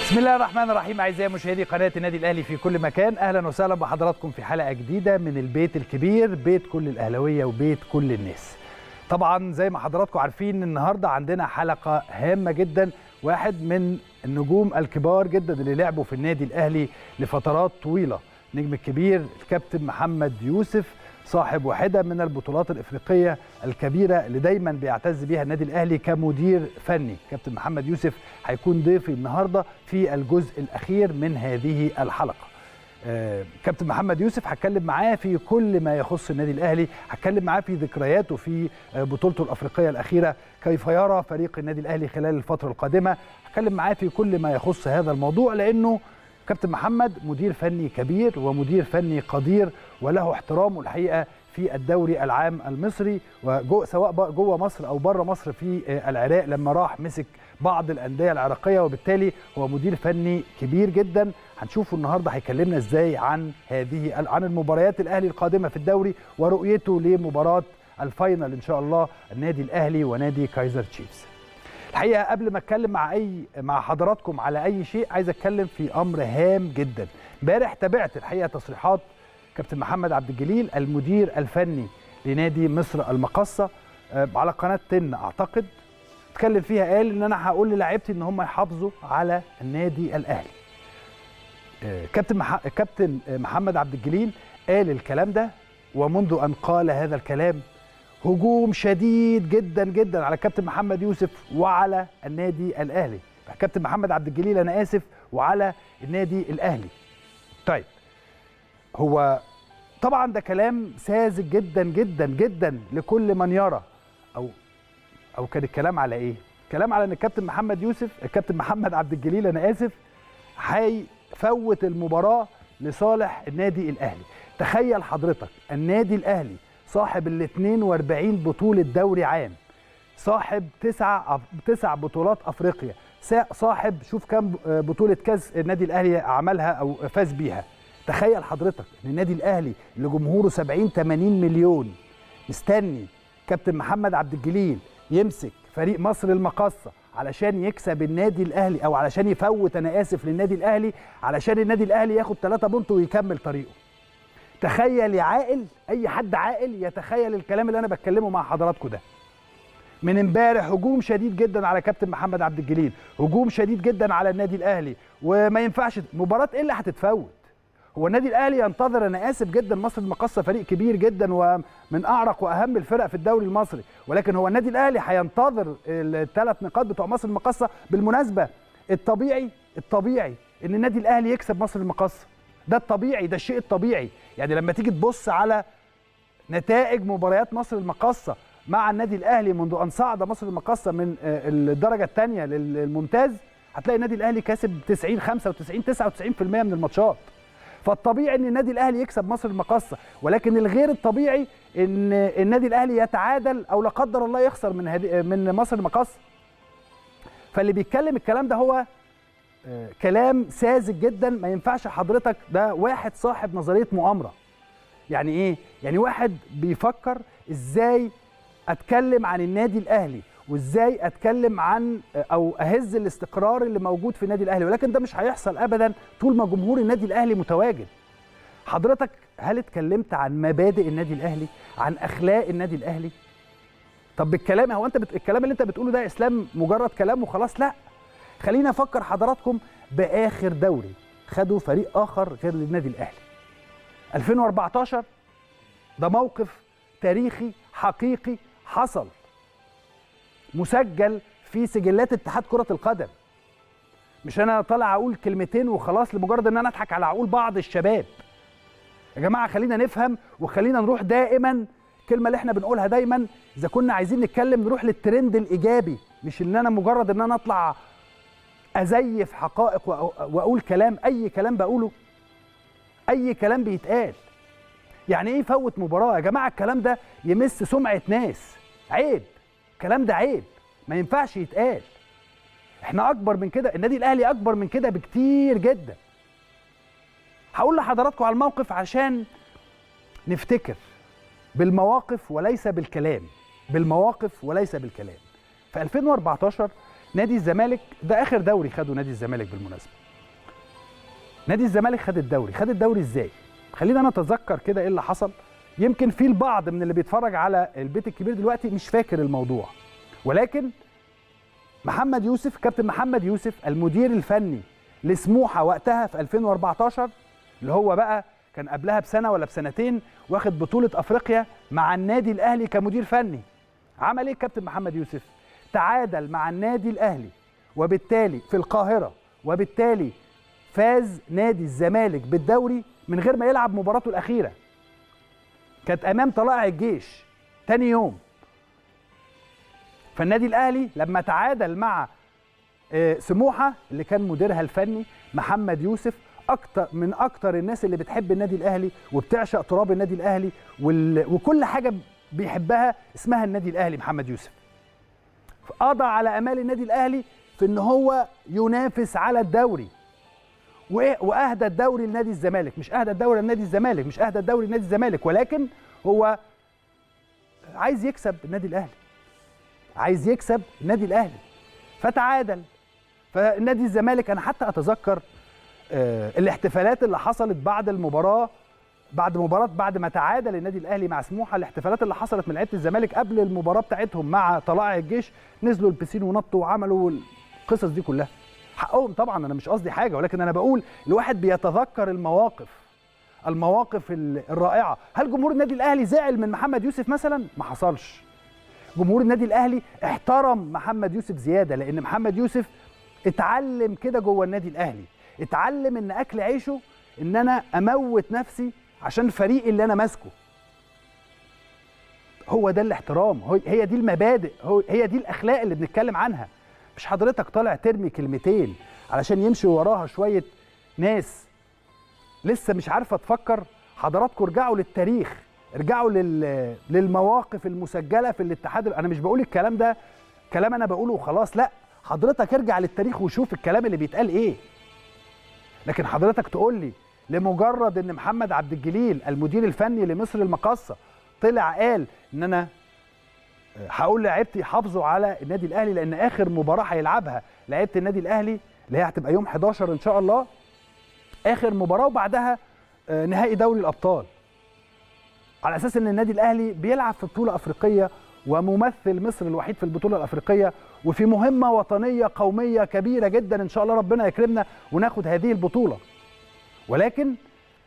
بسم الله الرحمن الرحيم اعزائي مشاهدي قناه النادي الاهلي في كل مكان اهلا وسهلا بحضراتكم في حلقه جديده من البيت الكبير بيت كل الاهلاويه وبيت كل الناس طبعا زي ما حضراتكم عارفين النهارده عندنا حلقه هامه جدا واحد من النجوم الكبار جدا اللي لعبوا في النادي الاهلي لفترات طويله نجم الكبير الكابتن محمد يوسف صاحب واحده من البطولات الافريقيه الكبيره اللي دايما بيعتز بيها النادي الاهلي كمدير فني كابتن محمد يوسف هيكون ضيفي النهارده في الجزء الاخير من هذه الحلقه آه، كابتن محمد يوسف هتكلم معاه في كل ما يخص النادي الاهلي هتكلم معاه في ذكرياته في آه، بطولته الافريقيه الاخيره كيف يرى فريق النادي الاهلي خلال الفتره القادمه هتكلم معاه في كل ما يخص هذا الموضوع لانه كابتن محمد مدير فني كبير ومدير فني قدير وله احترامه الحقيقه في الدوري العام المصري وجو سواء بقى جوه مصر او بره مصر في آه، العراق لما راح مسك بعض الانديه العراقيه وبالتالي هو مدير فني كبير جدا هنشوفه النهارده هيكلمنا ازاي عن هذه عن المباريات الاهلي القادمه في الدوري ورؤيته لمباراه الفاينل ان شاء الله النادي الاهلي ونادي كايزر تشيفز الحقيقه قبل ما اتكلم مع اي مع حضراتكم على اي شيء عايز اتكلم في امر هام جدا امبارح تابعت الحقيقه تصريحات كابتن محمد عبد الجليل المدير الفني لنادي مصر المقصه آه، على قناه تن اعتقد اتكلم فيها قال ان انا هقول للاعيبتي ان هم يحافظوا على النادي الاهلي آه، كابتن مح... كابتن آه، محمد عبد الجليل قال الكلام ده ومنذ ان قال هذا الكلام هجوم شديد جدا جدا على كابتن محمد يوسف وعلى النادي الاهلي كابتن محمد عبد الجليل انا اسف وعلى النادي الاهلي طيب هو طبعا ده كلام ساذج جدا جدا جدا لكل من يرى او او كان الكلام على ايه كلام على ان الكابتن محمد يوسف الكابتن محمد عبد الجليل انا اسف هيفوت المباراه لصالح النادي الاهلي تخيل حضرتك النادي الاهلي صاحب ال 42 بطوله دوري عام صاحب تسع تسع بطولات افريقيا سا- صاحب شوف كم بطوله كاس النادي الاهلي عملها او فاز بيها تخيل حضرتك ان النادي الاهلي اللي جمهوره 70 80 مليون مستني كابتن محمد عبد الجليل يمسك فريق مصر المقاصه علشان يكسب النادي الاهلي او علشان يفوت انا اسف للنادي الاهلي علشان النادي الاهلي ياخد 3 بونت ويكمل طريقه تخيل يا عاقل اي حد عاقل يتخيل الكلام اللي انا بتكلمه مع حضراتكم ده من امبارح هجوم شديد جدا على كابتن محمد عبد الجليل هجوم شديد جدا على النادي الاهلي وما ينفعش مباراه ايه اللي هتتفوت هو النادي الاهلي ينتظر انا اسف جدا مصر المقاصه فريق كبير جدا ومن اعرق واهم الفرق في الدوري المصري ولكن هو النادي الاهلي هينتظر الثلاث نقاط بتوع مصر المقاصه بالمناسبه الطبيعي الطبيعي ان النادي الاهلي يكسب مصر المقاصه ده الطبيعي ده الشيء الطبيعي يعني لما تيجي تبص على نتائج مباريات مصر المقاصه مع النادي الاهلي منذ ان صعد مصر المقاصه من آه، الدرجه الثانيه للممتاز هتلاقي النادي الاهلي كاسب 90 95 99% من الماتشات فالطبيعي ان النادي الاهلي يكسب مصر المقاصه ولكن الغير الطبيعي ان النادي الاهلي يتعادل او لا قدر الله يخسر من هذه من مصر المقاصه فاللي بيتكلم الكلام ده هو آه، كلام ساذج جدا ما ينفعش حضرتك ده واحد صاحب نظريه مؤامره يعني ايه يعني واحد بيفكر ازاي اتكلم عن النادي الاهلي وازاي اتكلم عن او اهز الاستقرار اللي موجود في النادي الاهلي ولكن ده مش هيحصل ابدا طول ما جمهور النادي الاهلي متواجد حضرتك هل اتكلمت عن مبادئ النادي الاهلي عن اخلاق النادي الاهلي طب بالكلام هو انت بت... الكلام اللي انت بتقوله ده اسلام مجرد كلام وخلاص لا خلينا افكر حضراتكم باخر دوري خدوا فريق اخر غير النادي الاهلي 2014 ده موقف تاريخي حقيقي حصل مسجل في سجلات اتحاد كرة القدم مش انا طالع اقول كلمتين وخلاص لمجرد ان انا اضحك على عقول بعض الشباب يا جماعه خلينا نفهم وخلينا نروح دائما الكلمه اللي احنا بنقولها دايما اذا كنا عايزين نتكلم نروح للترند الايجابي مش ان انا مجرد ان انا اطلع ازيف حقائق وأ- واقول كلام اي كلام بقوله اي كلام بيتقال يعني ايه فوت مباراه يا جماعه الكلام ده يمس سمعه ناس عيب الكلام ده عيب ما ينفعش يتقال احنا اكبر من كده النادي الاهلي اكبر من كده بكتير جدا هقول لحضراتكم على الموقف عشان نفتكر بالمواقف وليس بالكلام بالمواقف وليس بالكلام في 2014 نادي الزمالك ده اخر دوري خده نادي الزمالك بالمناسبه نادي الزمالك خد الدوري خد الدوري ازاي خلينا نتذكر كده ايه اللي حصل يمكن في البعض من اللي بيتفرج على البيت الكبير دلوقتي مش فاكر الموضوع ولكن محمد يوسف كابتن محمد يوسف المدير الفني لسموحه وقتها في 2014 اللي هو بقى كان قبلها بسنه ولا بسنتين واخد بطوله افريقيا مع النادي الاهلي كمدير فني عمل ايه كابتن محمد يوسف تعادل مع النادي الاهلي وبالتالي في القاهره وبالتالي فاز نادي الزمالك بالدوري من غير ما يلعب مباراته الاخيره كانت امام طلائع الجيش تاني يوم فالنادي الاهلي لما تعادل مع سموحه اللي كان مديرها الفني محمد يوسف اكتر من اكتر الناس اللي بتحب النادي الاهلي وبتعشق تراب النادي الاهلي وال... وكل حاجه بيحبها اسمها النادي الاهلي محمد يوسف قضى على امال النادي الاهلي في ان هو ينافس على الدوري واهدى الدوري لنادي الزمالك مش اهدى الدوري لنادي الزمالك مش اهدى الدوري لنادي الزمالك ولكن هو عايز يكسب النادي الاهلي عايز يكسب النادي الاهلي فتعادل فنادي الزمالك انا حتى اتذكر آه الاحتفالات اللي حصلت بعد المباراه بعد مباراه بعد ما تعادل النادي الاهلي مع سموحه الاحتفالات اللي حصلت من لعيبه الزمالك قبل المباراه بتاعتهم مع طلائع الجيش نزلوا البسين ونطوا وعملوا القصص دي كلها حقهم طبعا انا مش قصدي حاجه ولكن انا بقول الواحد بيتذكر المواقف المواقف الرائعه هل جمهور النادي الاهلي زعل من محمد يوسف مثلا ما حصلش جمهور النادي الاهلي احترم محمد يوسف زياده لان محمد يوسف اتعلم كده جوه النادي الاهلي اتعلم ان اكل عيشه ان انا اموت نفسي عشان فريقي اللي انا ماسكه هو ده الاحترام هي دي المبادئ هي دي الاخلاق اللي بنتكلم عنها مش حضرتك طالع ترمي كلمتين علشان يمشي وراها شويه ناس لسه مش عارفه تفكر حضراتكم ارجعوا للتاريخ ارجعوا لل... للمواقف المسجله في الاتحاد انا مش بقول الكلام ده كلام انا بقوله وخلاص لا حضرتك ارجع للتاريخ وشوف الكلام اللي بيتقال ايه لكن حضرتك تقول لي لمجرد ان محمد عبد الجليل المدير الفني لمصر المقاصه طلع قال ان انا هقول لعيبتي حافظوا على النادي الاهلي لان اخر مباراه هيلعبها لعيبه النادي الاهلي اللي هي هتبقى يوم 11 ان شاء الله اخر مباراه وبعدها نهائي دوري الابطال على اساس ان النادي الاهلي بيلعب في بطوله افريقيه وممثل مصر الوحيد في البطوله الافريقيه وفي مهمه وطنيه قوميه كبيره جدا ان شاء الله ربنا يكرمنا وناخد هذه البطوله ولكن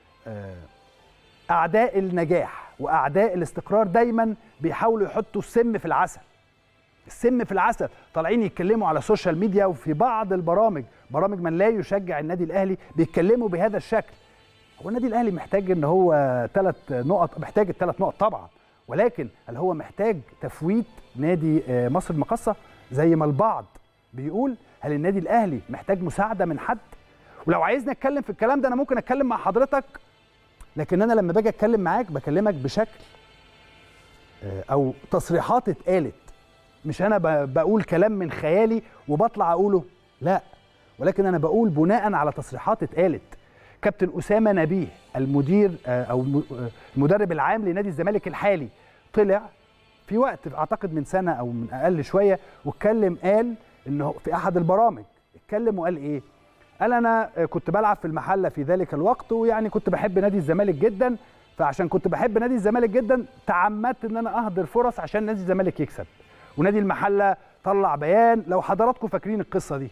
اعداء النجاح واعداء الاستقرار دايما بيحاولوا يحطوا السم في العسل السم في العسل طالعين يتكلموا على السوشيال ميديا وفي بعض البرامج برامج من لا يشجع النادي الاهلي بيتكلموا بهذا الشكل هو النادي الاهلي محتاج ان هو ثلاث نقط محتاج الثلاث نقط طبعا ولكن هل هو محتاج تفويت نادي مصر المقاصه زي ما البعض بيقول هل النادي الاهلي محتاج مساعده من حد ولو عايزني اتكلم في الكلام ده انا ممكن اتكلم مع حضرتك لكن انا لما باجي اتكلم معاك بكلمك بشكل او تصريحات اتقالت مش انا بقول كلام من خيالي وبطلع اقوله لا ولكن انا بقول بناء على تصريحات اتقالت كابتن اسامه نبيه المدير او المدرب العام لنادي الزمالك الحالي طلع في وقت اعتقد من سنه او من اقل شويه واتكلم قال انه في احد البرامج اتكلم وقال ايه قال انا كنت بلعب في المحله في ذلك الوقت ويعني كنت بحب نادي الزمالك جدا فعشان كنت بحب نادي الزمالك جدا تعمدت ان انا اهدر فرص عشان نادي الزمالك يكسب ونادي المحله طلع بيان لو حضراتكم فاكرين القصه دي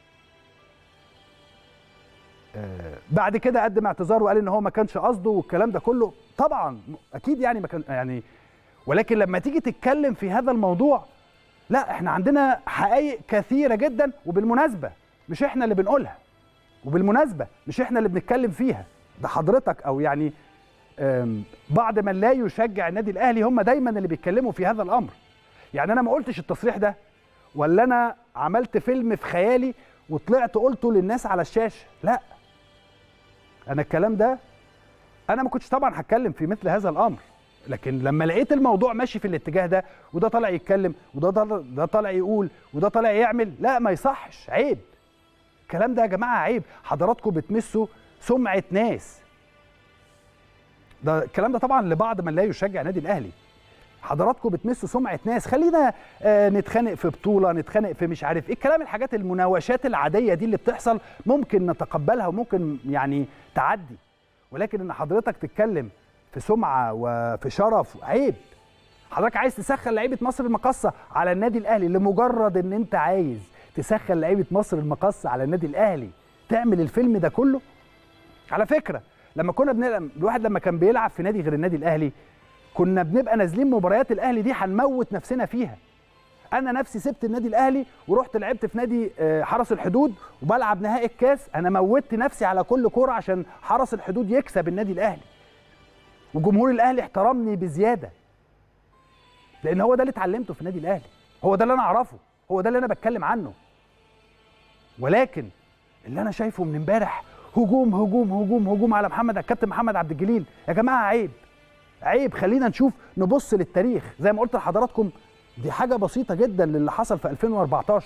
آه بعد كده قدم اعتذار وقال ان هو ما كانش قصده والكلام ده كله طبعا اكيد يعني ما كان يعني ولكن لما تيجي تتكلم في هذا الموضوع لا احنا عندنا حقائق كثيره جدا وبالمناسبه مش احنا اللي بنقولها وبالمناسبه مش احنا اللي بنتكلم فيها ده حضرتك او يعني بعض من لا يشجع النادي الاهلي هم دايما اللي بيتكلموا في هذا الامر يعني انا ما قلتش التصريح ده ولا انا عملت فيلم في خيالي وطلعت قلته للناس على الشاشه لا انا الكلام ده انا ما كنتش طبعا هتكلم في مثل هذا الامر لكن لما لقيت الموضوع ماشي في الاتجاه ده وده طالع يتكلم وده ده طالع يقول وده طالع يعمل لا ما يصحش عيب الكلام ده يا جماعه عيب حضراتكم بتمسوا سمعه ناس ده الكلام ده طبعا لبعض من لا يشجع النادي الاهلي حضراتكم بتمسوا سمعه ناس خلينا آه نتخانق في بطوله نتخانق في مش عارف ايه الكلام الحاجات المناوشات العاديه دي اللي بتحصل ممكن نتقبلها وممكن يعني تعدي ولكن ان حضرتك تتكلم في سمعه وفي شرف عيب حضرتك عايز تسخن لعيبه مصر المقصه على النادي الاهلي لمجرد ان انت عايز تسخن لعيبه مصر المقصه على النادي الاهلي تعمل الفيلم ده كله على فكره لما كنا بنلعب الواحد لما كان بيلعب في نادي غير النادي الاهلي كنا بنبقى نازلين مباريات الاهلي دي هنموت نفسنا فيها انا نفسي سبت النادي الاهلي ورحت لعبت في نادي حرس الحدود وبلعب نهائي الكاس انا موتت نفسي على كل كوره عشان حرس الحدود يكسب النادي الاهلي وجمهور الاهلي احترمني بزياده لان هو ده اللي اتعلمته في النادي الاهلي هو ده اللي انا اعرفه هو ده اللي انا بتكلم عنه ولكن اللي انا شايفه من امبارح هجوم هجوم هجوم هجوم على محمد الكابتن محمد عبد الجليل يا جماعه عيب عيب خلينا نشوف نبص للتاريخ زي ما قلت لحضراتكم دي حاجه بسيطه جدا للي حصل في 2014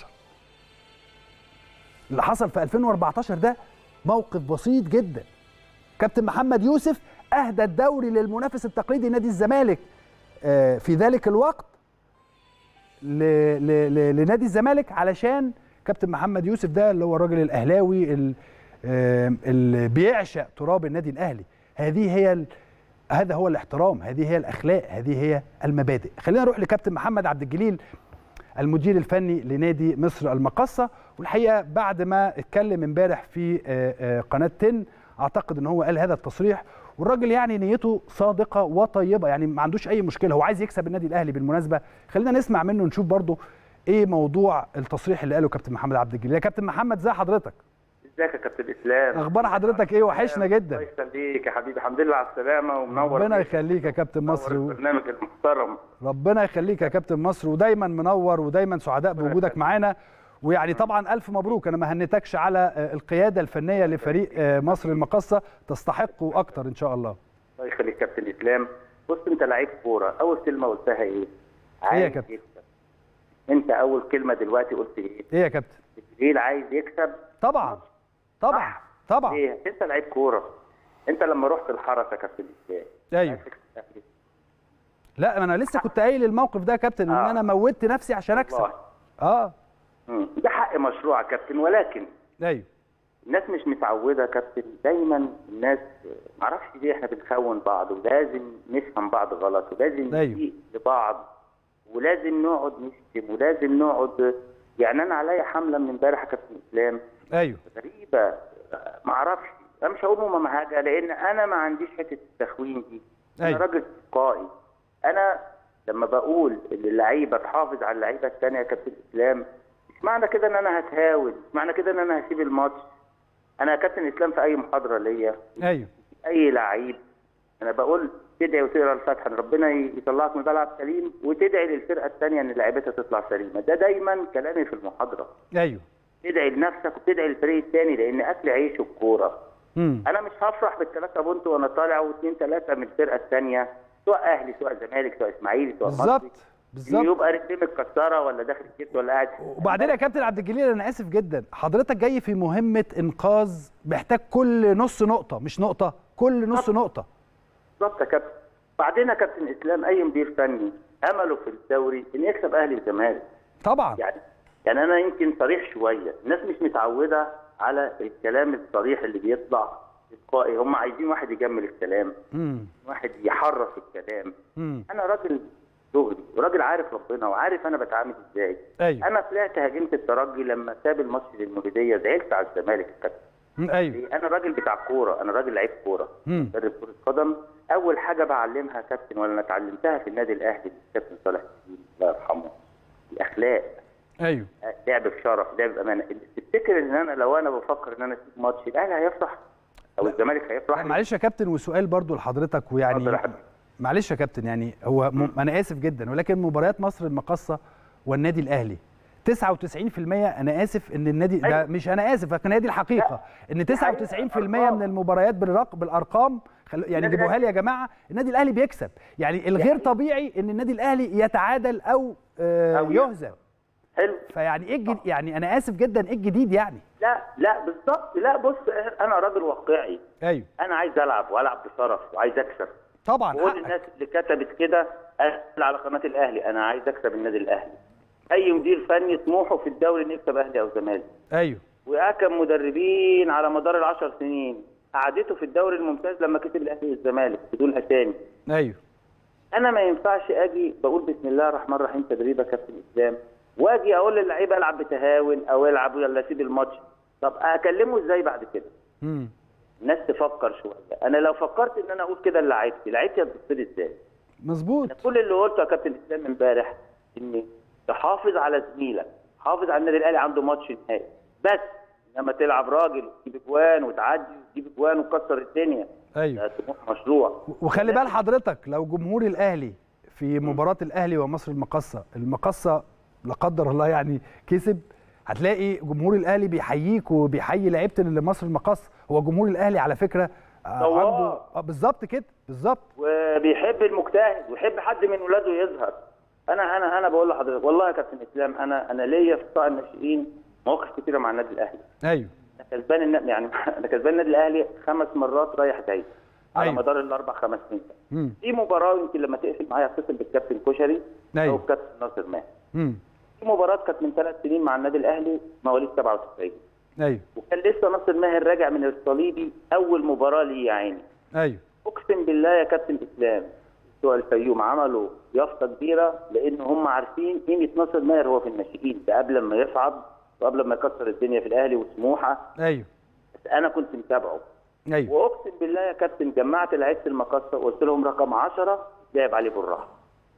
اللي حصل في 2014 ده موقف بسيط جدا كابتن محمد يوسف اهدى الدوري للمنافس التقليدي نادي الزمالك في ذلك الوقت لنادي الزمالك علشان كابتن محمد يوسف ده اللي هو الراجل الاهلاوي اللي بيعشق تراب النادي الاهلي هذه هي ال... هذا هو الاحترام هذه هي الاخلاق هذه هي المبادئ خلينا نروح لكابتن محمد عبد الجليل المدير الفني لنادي مصر المقصه والحقيقه بعد ما اتكلم امبارح في قناه تن اعتقد ان هو قال هذا التصريح والراجل يعني نيته صادقه وطيبه يعني ما عندوش اي مشكله هو عايز يكسب النادي الاهلي بالمناسبه خلينا نسمع منه نشوف برضه ايه موضوع التصريح اللي قاله كابتن محمد عبد الجليل يا كابتن محمد ازي حضرتك ازيك يا كابتن اسلام اخبار حضرتك ايه وحشنا جدا الله يخليك يا حبيبي الحمد لله على السلامه ومنور ربنا يخليك يا كابتن مصر البرنامج المحترم ربنا يخليك يا كابتن مصر ودايما منور ودايما سعداء بوجودك معانا ويعني طبعا الف مبروك انا ما هنتكش على القياده الفنيه لفريق مصر المقصه تستحقوا اكتر ان شاء الله الله يخليك كابتن اسلام بص انت لعيب كوره اول كلمه قلتها ايه ايه يا كابتن يكسب انت اول كلمه دلوقتي قلت ايه ايه يا كابتن الجيل عايز يكسب طبعا طبعا طبعا ايه انت لعيب كوره انت لما رحت الحرس يا كابتن اسلام ايوه لا انا لسه كنت قايل الموقف ده يا كابتن آه. ان انا موتت نفسي عشان اكسب والله. اه مم. ده حق مشروع يا كابتن ولكن ايوه الناس مش متعوده يا كابتن دايما الناس معرفش ليه احنا بنخون بعض ولازم نفهم بعض غلط ولازم أيوة. نسيء لبعض ولازم نقعد نشتم ولازم نقعد يعني انا عليا حمله من امبارح يا كابتن اسلام ايوه غريبه معرفش انا مش هقول ماما حاجه لان انا ما عنديش حته التخوين دي انا أيوة. راجل تلقائي انا لما بقول ان اللعيبه تحافظ على اللعيبه الثانيه يا كابتن اسلام مش معنى كده ان انا هتهاون مش معنى كده ان انا هسيب الماتش انا يا كابتن اسلام في اي محاضره ليا ايوه اي لعيب انا بقول تدعي وتقرا الفاتحه ان ربنا يطلعك من ملعب سليم وتدعي للفرقه الثانيه ان لعيبتها تطلع سليمه ده دايما كلامي في المحاضره ايوه تدعي لنفسك وتدعي للفريق الثاني لان اكل عيش الكوره امم انا مش هفرح بالثلاثه بونت وانا طالع واثنين ثلاثه من الفرقه الثانيه سواء اهلي سواء زمالك سواء اسماعيلي سواء مصري. بالظبط بالظبط يبقى رجليه متكسره ولا داخل الكيس ولا قاعد وبعدين يا كابتن عبد الجليل انا اسف جدا حضرتك جاي في مهمه انقاذ محتاج كل نص نقطه مش نقطه كل نص نقطه بالظبط يا كابتن بعدين يا كابتن اسلام اي مدير فني امله في الدوري ان يكسب اهلي والزمالك طبعا يعني يعني انا يمكن صريح شويه الناس مش متعوده على الكلام الصريح اللي بيطلع تلقائي هم عايزين واحد يجمل الكلام امم واحد يحرف الكلام امم انا راجل دغري وراجل عارف ربنا وعارف انا بتعامل ازاي ايوه انا طلعت هاجمت الترجي لما ساب الماتش للمولوديه زعلت على الزمالك يا كابتن مم، ايوه ليه؟ انا راجل بتاع كوره انا راجل لعيب كوره امم مدرب كره قدم اول حاجه بعلمها يا كابتن ولا انا اتعلمتها في النادي الاهلي الكابتن صالح الدين الله يرحمه الاخلاق ايوه لعب بشرف لعب بامانه تفتكر ان انا لو انا بفكر ان انا اسيب ماتش الاهلي هيفرح او الزمالك هيفرح معلش يا كابتن وسؤال برضو لحضرتك اتفضل يا ويعني حبيبي. معلش يا كابتن يعني هو م... انا اسف جدا ولكن مباريات مصر المقاصه والنادي الاهلي 99% انا اسف ان النادي ده أيوة. مش انا اسف لكن هي دي الحقيقه ان 99% من المباريات بالرق بالارقام خل... يعني النادي جيبوها لي يا جماعه النادي الاهلي بيكسب يعني الغير يعني- طبيعي ان النادي الاهلي يتعادل او, آه أو يهزم حلو فيعني ايه الجديد يعني انا اسف جدا ايه الجديد يعني لا لا بالظبط لا بص انا راجل واقعي ايوه انا عايز العب والعب بشرف وعايز اكسب طبعا وقول حقك. للناس اللي كتبت كده اسال على قناه الاهلي انا عايز اكسب النادي الاهلي اي مدير فني طموحه في الدوري انه يكسب اهلي او زمالك ايوه وأكم مدربين على مدار العشر سنين قعدته في الدوري الممتاز لما كسب الاهلي والزمالك بدون اسامي ايوه انا ما ينفعش اجي بقول بسم الله الرحمن الرحيم تدريب يا كابتن اسلام واجي اقول للعيبه العب بتهاون او العب يلا سيب الماتش طب اكلمه ازاي بعد كده امم الناس تفكر شويه انا لو فكرت ان انا اقول كده لعيبتي لعيبتي هتبص لي ازاي مظبوط كل اللي قلته يا كابتن اسلام امبارح ان تحافظ على زميلك حافظ على النادي الاهلي عنده ماتش نهائي بس لما تلعب راجل وتجيب اجوان وتعدي وتجيب اجوان وتكسر الدنيا ايوه ده طموح مشروع وخلي بال حضرتك لو جمهور الاهلي في مباراه الاهلي ومصر المقصه المقصه لا قدر الله يعني كسب هتلاقي جمهور الاهلي بيحييك وبيحيي لعيبه اللي مصر المقصه هو جمهور الاهلي على فكره آه، طوال. عنده آه، بالظبط كده بالظبط وبيحب المجتهد ويحب حد من ولاده يظهر انا انا انا بقول لحضرتك والله يا كابتن اسلام انا انا ليا في قطاع الناشئين مواقف كتيره مع النادي الاهلي ايوه انا كسبان النا- يعني انا كسبان النادي الاهلي خمس مرات رايح جاي على أيوة. مدار الاربع خمس سنين امم في مباراه يمكن لما تقفل معايا اتصل بالكابتن كشري أيوة. او الكابتن ناصر ماهر امم في مباراه كانت من ثلاث سنين مع النادي الاهلي مواليد 97 ايوه وكان لسه ناصر ماهر راجع من الصليبي اول مباراه ليه يا عيني ايوه اقسم بالله يا كابتن اسلام بتوع الفيوم عملوا يافطه كبيره لان هم عارفين قيمه ناصر ماهر هو في الناشئين ده قبل ما يصعد وقبل ما يكسر الدنيا في الاهلي وسموحه ايوه بس انا كنت متابعه ايوه واقسم بالله يا كابتن جمعت لعيبه المقصه وقلت لهم رقم 10 لعب عليه بالراحه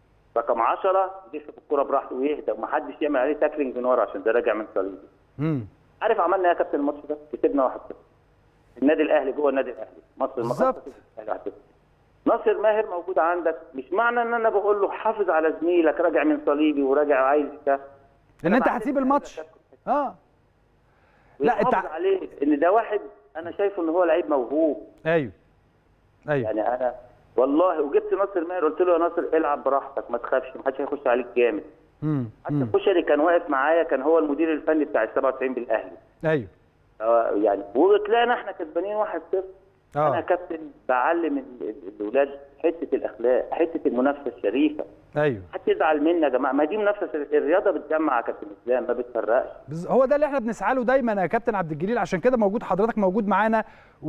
رقم 10 يلف الكوره براحته ويهدى ومحدش يعمل عليه تاكلينج من ورا عشان ده راجع من صليبي امم عارف عملنا ايه يا كابتن الماتش ده؟ كسبنا 1 0 النادي الاهلي جوه النادي الاهلي مصر المقصه بالظبط. كسب الأهلي 1-0. ناصر ماهر موجود عندك مش معنى ان انا بقول له حافظ على زميلك راجع من صليبي وراجع عايز ده ان انت بعد هتسيب كده الماتش اه لا، لا أنت- انت عليه ان ده واحد انا شايفه ان هو لعيب موهوب ايوه ايوه يعني انا والله وجبت ناصر ماهر قلت له يا ناصر العب براحتك ما تخافش ما حدش هيخش عليك جامد امم حتى أمم. الكشري كان واقف معايا كان هو المدير الفني بتاع ال 97 بالاهلي ايوه آه، يعني وطلعنا احنا كسبانين 1 0 انا اه كابتن بعلم ال- ال- الاولاد حته الاخلاق حته المنافسه الشريفه ايوه حد يزعل مني يا جماعه ما دي منافسه شريفة. الرياضه بتجمع يا كابتن اسلام ما بتفرقش بز- هو ده اللي احنا بنسعى له دايما يا كابتن عبد الجليل عشان كده موجود حضرتك موجود معانا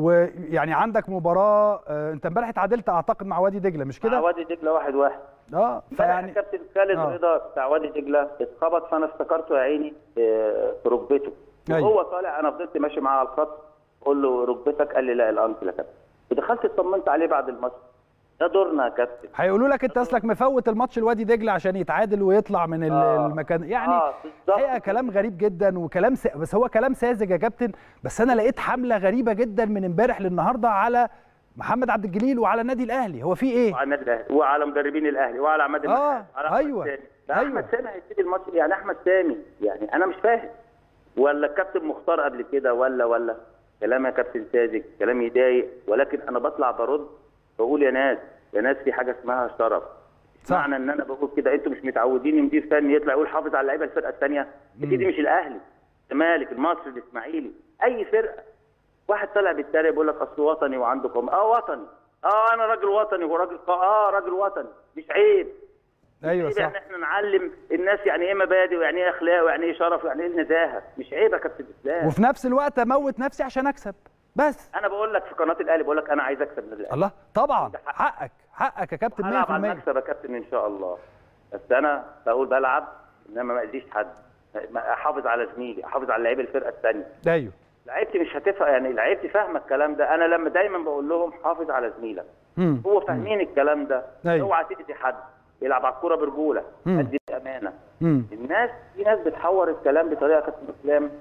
ويعني عندك مباراه آه، انت امبارح اتعادلت اعتقد مع وادي دجله مش مع كده؟ وادي دجله واحد واحد اه فيعني فيعني كابتن خالد آه. رضا بتاع وادي دجله اتخبط فانا افتكرته يا عيني آه، في ركبته أيوة. وهو طالع انا فضلت ماشي معاه على الخط اقول له ركبتك قال لي لا الانكل يا كابتن ودخلت اطمنت عليه بعد الماتش ده دورنا يا كابتن هيقولوا لك انت اصلك مفوت الماتش الوادي دجله عشان يتعادل ويطلع من ال- آه. المكان يعني آه، بالظبط. الحقيقه كلام غريب جدا وكلام س... بس هو كلام ساذج يا كابتن بس انا لقيت حمله غريبه جدا من امبارح للنهارده على محمد عبد الجليل وعلى النادي الاهلي هو في ايه؟ وعلى النادي الاهلي وعلى مدربين الاهلي وعلى عماد آه، النحاس وعلى أحمد أيوة، سامي. ده أيوة. احمد سامي هيسيب الماتش يعني احمد سامي يعني انا مش فاهم ولا الكابتن مختار قبل كده ولا ولا كلام يا كابتن ساذج كلام يضايق ولكن انا بطلع برد بقول يا ناس يا ناس في حاجه اسمها شرف صح. معنى ان انا بقول كده انتوا مش متعودين مدير فني يطلع يقول حافظ على اللعيبه الفرقه الثانيه اكيد مش الاهلي الزمالك المصري الاسماعيلي اي فرقه واحد طلع بالتاريخ بيقول لك اصل وطني وعنده قوم اه وطني اه انا راجل وطني وراجل قا... اه راجل وطني مش عيب ايوه عيب صح ان احنا نعلم الناس يعني ايه مبادئ ويعني ايه اخلاق ويعني ايه شرف ويعني ايه النزاهه مش عيب يا كابتن اسلام وفي نفس الوقت اموت نفسي عشان اكسب بس انا بقول لك في قناه الاهلي بقول لك انا عايز اكسب من الاهلي الله طبعا ده حق. حقك حقك يا كابتن 100% هلعب على المكسب يا كابتن ان شاء الله بس انا بقول بلعب انما ما اذيش حد ما- احافظ على زميلي احافظ على لعيب الفرقه الثانيه ايوه لعيبتي مش هتفهم يعني لعيبتي فاهمه الكلام ده انا لما دايما بقول لهم حافظ على زميلك مم. هو فاهمين الكلام ده أيوة. اوعى تاذي حد يلعب على الكوره برجوله مم. ادي امانه مم. الناس في ناس بتحور الكلام بطريقه كابتن اسلام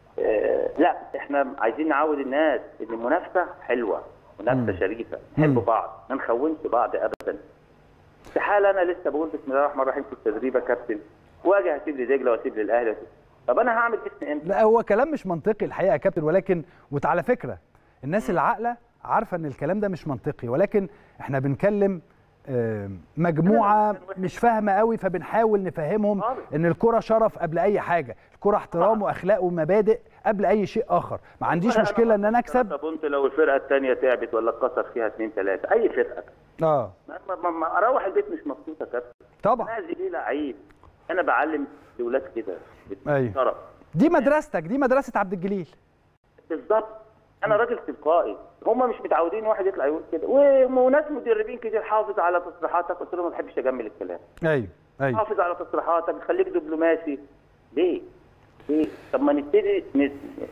آه لا احنا عايزين نعود الناس ان المنافسه حلوه منافسه شريفه نحب مم. بعض ما نخونش بعض ابدا استحاله انا لسه بقول بسم الله الرحمن الرحيم في التدريب يا كابتن واجي هسيب لي دجله واسيب للاهلي وأسيب- طب انا هعمل اسم امتى؟ لا هو كلام مش منطقي الحقيقه يا كابتن ولكن وعلى فكره الناس العاقله عارفه ان الكلام ده مش منطقي ولكن احنا بنكلم آه، مجموعه مش فاهمه قوي فبنحاول نفهمهم خالص. ان الكره شرف قبل اي حاجه الكره احترام واخلاق ومبادئ قبل اي شيء اخر ما عنديش مشكله ان انا اكسب طب انت لو الفرقه الثانيه تعبت ولا اتكسر فيها اثنين ثلاثه اي فرقه اه ما, ما, ما, ما اروح البيت مش مبسوط يا كابتن طبعا نازل ليه لعيب انا بعلم الاولاد كده أيوة. شرف دي مدرستك دي مدرسه عبد الجليل بالظبط انا راجل تلقائي هم مش متعودين واحد يطلع يقول كده و- وناس مدربين كتير حافظ على تصريحاتك قلت لهم ما بحبش اجمل الكلام ايوه ايوه حافظ على تصريحاتك خليك دبلوماسي ليه؟ ليه؟ طب ما نبتدي نت...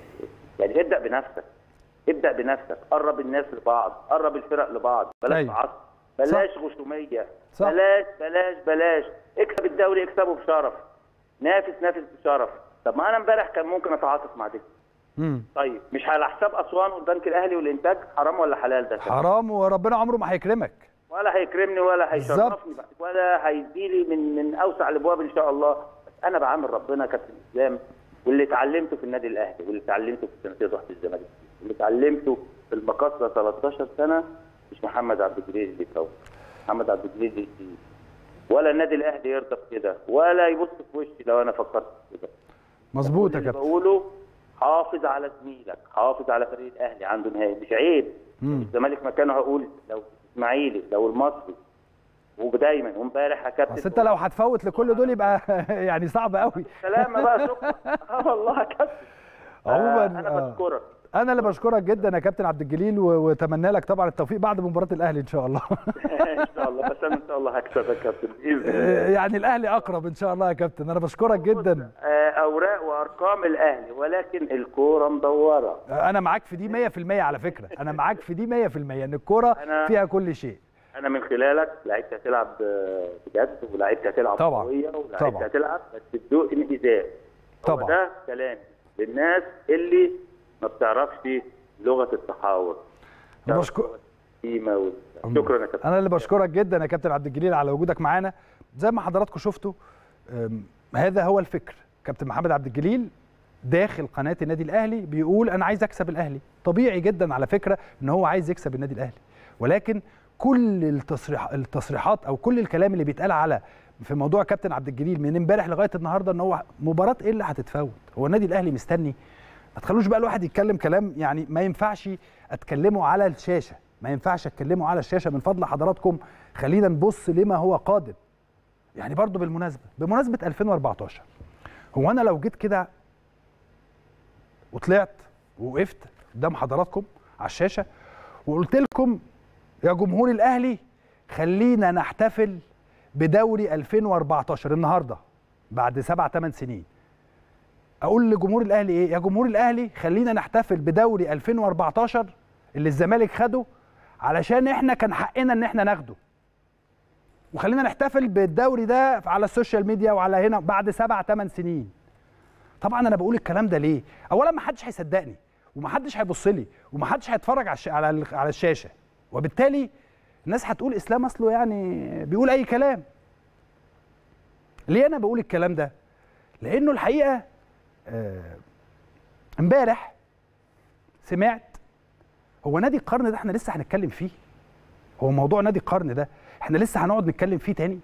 يعني ابدا بنفسك ابدا بنفسك قرب الناس لبعض قرب الفرق لبعض بلاش أيوة. تعصب بلاش غشوميه صح. بلاش بلاش بلاش اكسب الدوري اكسبه بشرف نافس نافس بشرف طب ما انا امبارح كان ممكن اتعاطف مع ده امم طيب مش على حساب اسوان والبنك الاهلي والانتاج حرام ولا حلال ده حرام وربنا عمره ما هيكرمك ولا هيكرمني ولا بالظبط. هيشرفني بعد- ولا هيديلي من من اوسع الابواب ان شاء الله بس انا بعامل ربنا كابتن اسلام واللي اتعلمته في النادي الاهلي واللي اتعلمته في السنتين رحت الزمالك واللي اتعلمته في المقاصه 13 سنه مش محمد عبد الجليل اللي فوق محمد عبد الجليل اللي يسيب. ولا النادي الاهلي يرضى بكده ولا يبص في وشي لو انا فكرت في كده مظبوط يا اللي كابتن بقوله حافظ على زميلك حافظ على فريق الاهلي عنده نهائي مش عيب مم. الزمالك مكانه هقول لو الاسماعيلي لو المصري ودايما وامبارح يا كابتن بس انت لو هتفوت لكل دول يبقى يعني صعب قوي سلامة بقى شكرا اه والله يا كابتن عموما آه انا آه. بشكرك انا اللي بشكرك جدا يا كابتن عبد الجليل و- واتمنى لك طبعا التوفيق بعد مباراه الاهلي ان شاء الله ان شاء الله بس انا ان شاء الله هكسب يا كابتن باذن الله يعني الاهلي اقرب ان شاء الله يا كابتن انا بشكرك جدا آه، اوراق وارقام الاهلي ولكن الكوره مدوره انا معاك في دي 100% على فكره انا معاك في دي 100% ان الكوره أنا- فيها كل شيء انا من خلالك لعيبتي هتلعب آه، بجد ولعيبتي هتلعب طبعاً. قويه طبعاً. ولعيبتي هتلعب بس بدون انهزام هو طبعاً. ده كلام للناس اللي ما بتعرفش لغه التحاور أنا بشكر القيمه وال- شكرا يا كابتن انا اللي بشكرك جدا يا كابتن عبد الجليل على وجودك معانا زي ما حضراتكم شفتوا أم، هذا هو الفكر كابتن محمد عبد الجليل داخل قناه النادي الاهلي بيقول انا عايز اكسب الاهلي طبيعي جدا على فكره ان هو عايز يكسب النادي الاهلي ولكن كل التصريح التصريحات او كل الكلام اللي بيتقال على في موضوع كابتن عبد الجليل من امبارح لغايه النهارده ان هو مباراه ايه اللي هتتفوت هو النادي الاهلي مستني ما تخلوش بقى الواحد يتكلم كلام يعني ما ينفعش اتكلمه على الشاشه ما ينفعش اتكلمه على الشاشه من فضل حضراتكم خلينا نبص لما هو قادم يعني برضو بالمناسبه بمناسبه 2014 هو انا لو جيت كده وطلعت ووقفت قدام حضراتكم على الشاشه وقلت لكم يا جمهور الاهلي خلينا نحتفل بدوري 2014 النهارده بعد سبع ثمان سنين اقول لجمهور الاهلي ايه يا جمهور الاهلي خلينا نحتفل بدوري 2014 اللي الزمالك خده علشان احنا كان حقنا ان احنا ناخده وخلينا نحتفل بالدوري ده على السوشيال ميديا وعلى هنا بعد سبع ثمان سنين طبعا انا بقول الكلام ده ليه اولا ما حدش هيصدقني وما حدش هيبص لي وما حدش هيتفرج على الش- على ال- على الشاشه وبالتالي الناس هتقول اسلام اصله يعني بيقول اي كلام ليه انا بقول الكلام ده لانه الحقيقه آه، امبارح سمعت هو نادي القرن ده احنا لسه هنتكلم فيه هو موضوع نادي القرن ده احنا لسه هنقعد نتكلم فيه تاني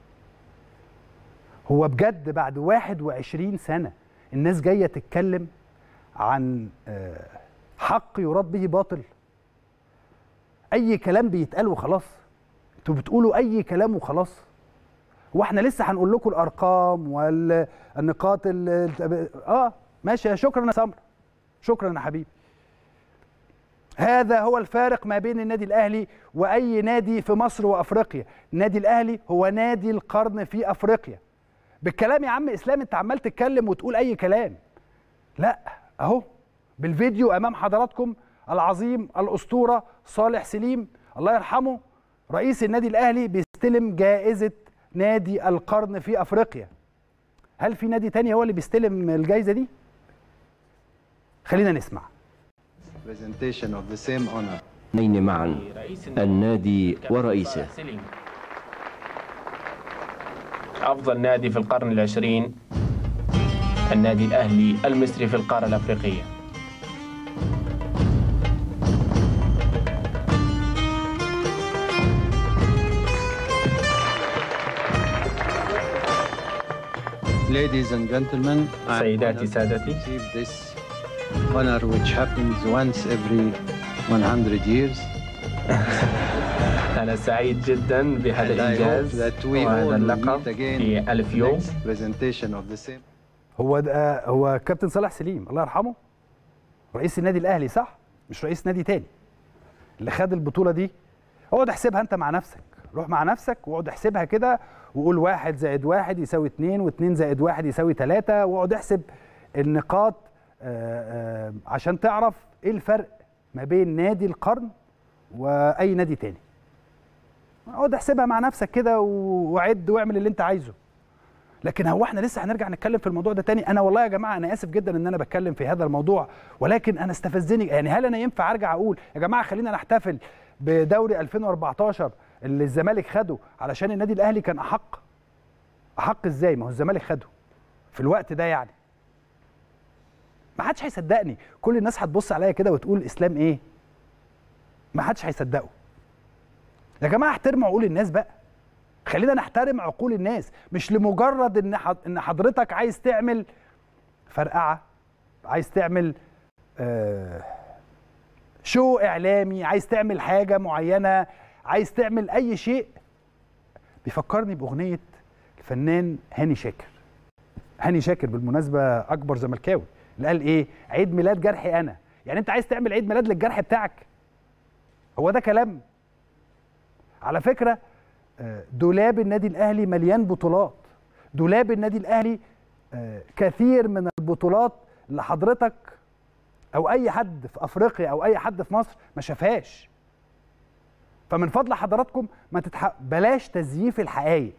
هو بجد بعد 21 سنة الناس جاية تتكلم عن آه، حق يراد به باطل أي كلام بيتقال وخلاص انتوا بتقولوا أي كلام وخلاص هو احنا لسه هنقول لكم الأرقام والنقاط ال- اه ماشي يا شكرا يا سمر شكرا يا حبيبي هذا هو الفارق ما بين النادي الاهلي واي نادي في مصر وافريقيا النادي الاهلي هو نادي القرن في افريقيا بالكلام يا عم اسلام انت عمال تتكلم وتقول اي كلام لا اهو بالفيديو امام حضراتكم العظيم الاسطوره صالح سليم الله يرحمه رئيس النادي الاهلي بيستلم جائزه نادي القرن في افريقيا هل في نادي تاني هو اللي بيستلم الجائزه دي خلينا نسمع presentation of the same honor. اثنين معا النادي ورئيسه سليم. أفضل نادي في القرن العشرين النادي الأهلي المصري في القارة الأفريقية Ladies and gentlemen, I am سيداتي honored to سادتي receive this honor which happens once every 100 years. أنا سعيد جدا بهذا And I hope الإنجاز that we all وهذا will اللقب meet again في ألف يوم next presentation of the same. هو ده هو كابتن صالح سليم الله يرحمه رئيس النادي الاهلي صح مش رئيس نادي تاني اللي خد البطوله دي اقعد احسبها انت مع نفسك روح مع نفسك واقعد احسبها كده وقول واحد زائد واحد يساوي اتنين واتنين زائد واحد يساوي تلاتة واقعد احسب النقاط آه، آه، عشان تعرف ايه الفرق ما بين نادي القرن واي نادي تاني اقعد احسبها مع نفسك كده و- وعد واعمل اللي انت عايزه لكن هو احنا لسه هنرجع نتكلم في الموضوع ده تاني انا والله يا جماعه انا اسف جدا ان انا بتكلم في هذا الموضوع ولكن انا استفزني يعني هل انا ينفع ارجع اقول يا جماعه خلينا نحتفل بدوري 2014 اللي الزمالك خده علشان النادي الاهلي كان احق احق ازاي ما هو الزمالك خده في الوقت ده يعني ما حدش هيصدقني كل الناس هتبص عليا كده وتقول اسلام ايه ما حدش هيصدقه يا جماعه احترموا عقول الناس بقى خلينا نحترم عقول الناس مش لمجرد ان حض- ان حضرتك عايز تعمل فرقعه عايز تعمل آه شو اعلامي عايز تعمل حاجه معينه عايز تعمل اي شيء بيفكرني باغنيه الفنان هاني شاكر هاني شاكر بالمناسبه اكبر زملكاوي اللي قال ايه عيد ميلاد جرحي انا يعني انت عايز تعمل عيد ميلاد للجرح بتاعك هو ده كلام على فكره آه، دولاب النادي الاهلي مليان بطولات دولاب النادي الاهلي آه، كثير من البطولات اللي حضرتك او اي حد في افريقيا او اي حد في مصر ما شافهاش فمن فضل حضراتكم ما تتح... بلاش تزييف الحقائق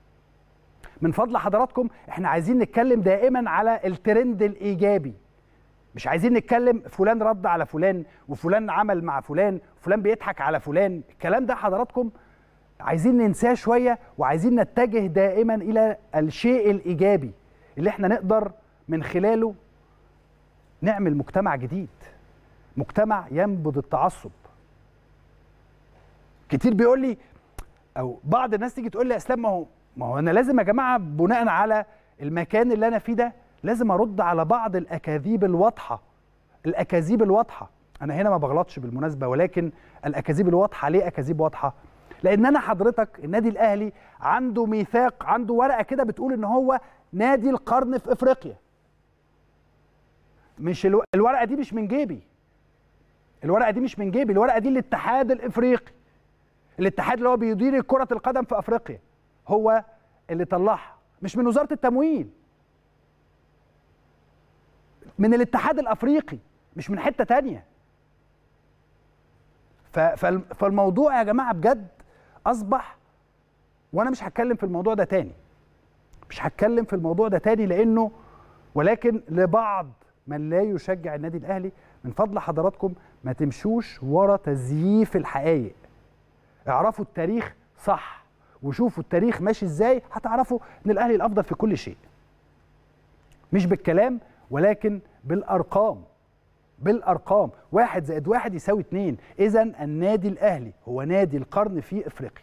من فضل حضراتكم احنا عايزين نتكلم دائما على الترند الايجابي مش عايزين نتكلم فلان رد على فلان وفلان عمل مع فلان وفلان بيضحك على فلان الكلام ده حضراتكم عايزين ننساه شويه وعايزين نتجه دائما الى الشيء الايجابي اللي احنا نقدر من خلاله نعمل مجتمع جديد مجتمع ينبذ التعصب كتير بيقول لي او بعض الناس تيجي تقول لي يا اسلام ما هو ما هو انا لازم يا جماعه بناء على المكان اللي انا فيه ده لازم ارد على بعض الاكاذيب الواضحه الاكاذيب الواضحه انا هنا ما بغلطش بالمناسبه ولكن الاكاذيب الواضحه ليه اكاذيب واضحه لان انا حضرتك النادي الاهلي عنده ميثاق عنده ورقه كده بتقول ان هو نادي القرن في افريقيا مش الو... الورقه دي مش من جيبي الورقه دي مش من جيبي الورقه دي الاتحاد الافريقي الاتحاد اللي هو بيدير كره القدم في افريقيا هو اللي طلعها مش من وزاره التموين من الاتحاد الافريقي مش من حته تانية ف... فال- فالموضوع يا جماعه بجد اصبح وانا مش هتكلم في الموضوع ده تاني مش هتكلم في الموضوع ده تاني لانه ولكن لبعض من لا يشجع النادي الاهلي من فضل حضراتكم ما تمشوش ورا تزييف الحقائق اعرفوا التاريخ صح وشوفوا التاريخ ماشي ازاي هتعرفوا ان الاهلي الافضل في كل شيء مش بالكلام ولكن بالارقام بالارقام واحد زائد واحد يساوي اتنين اذا النادي الاهلي هو نادي القرن في افريقيا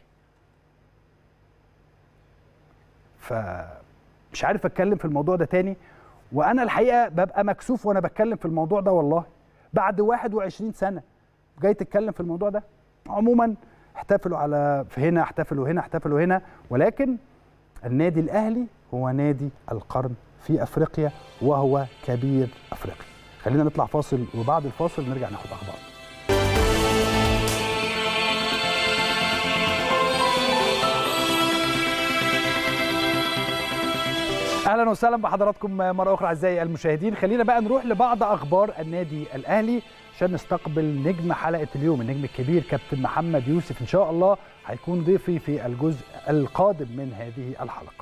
فمش عارف اتكلم في الموضوع ده تاني وانا الحقيقه ببقى مكسوف وانا بتكلم في الموضوع ده والله بعد 21 سنه جاي تتكلم في الموضوع ده عموما احتفلوا على في هنا احتفلوا هنا احتفلوا هنا ولكن النادي الاهلي هو نادي القرن في افريقيا وهو كبير افريقيا خلينا نطلع فاصل وبعد الفاصل نرجع ناخد اخبار اهلا وسهلا بحضراتكم مره اخرى اعزائي المشاهدين خلينا بقى نروح لبعض اخبار النادي الاهلي عشان نستقبل نجم حلقه اليوم النجم الكبير كابتن محمد يوسف ان شاء الله هيكون ضيفي في الجزء القادم من هذه الحلقه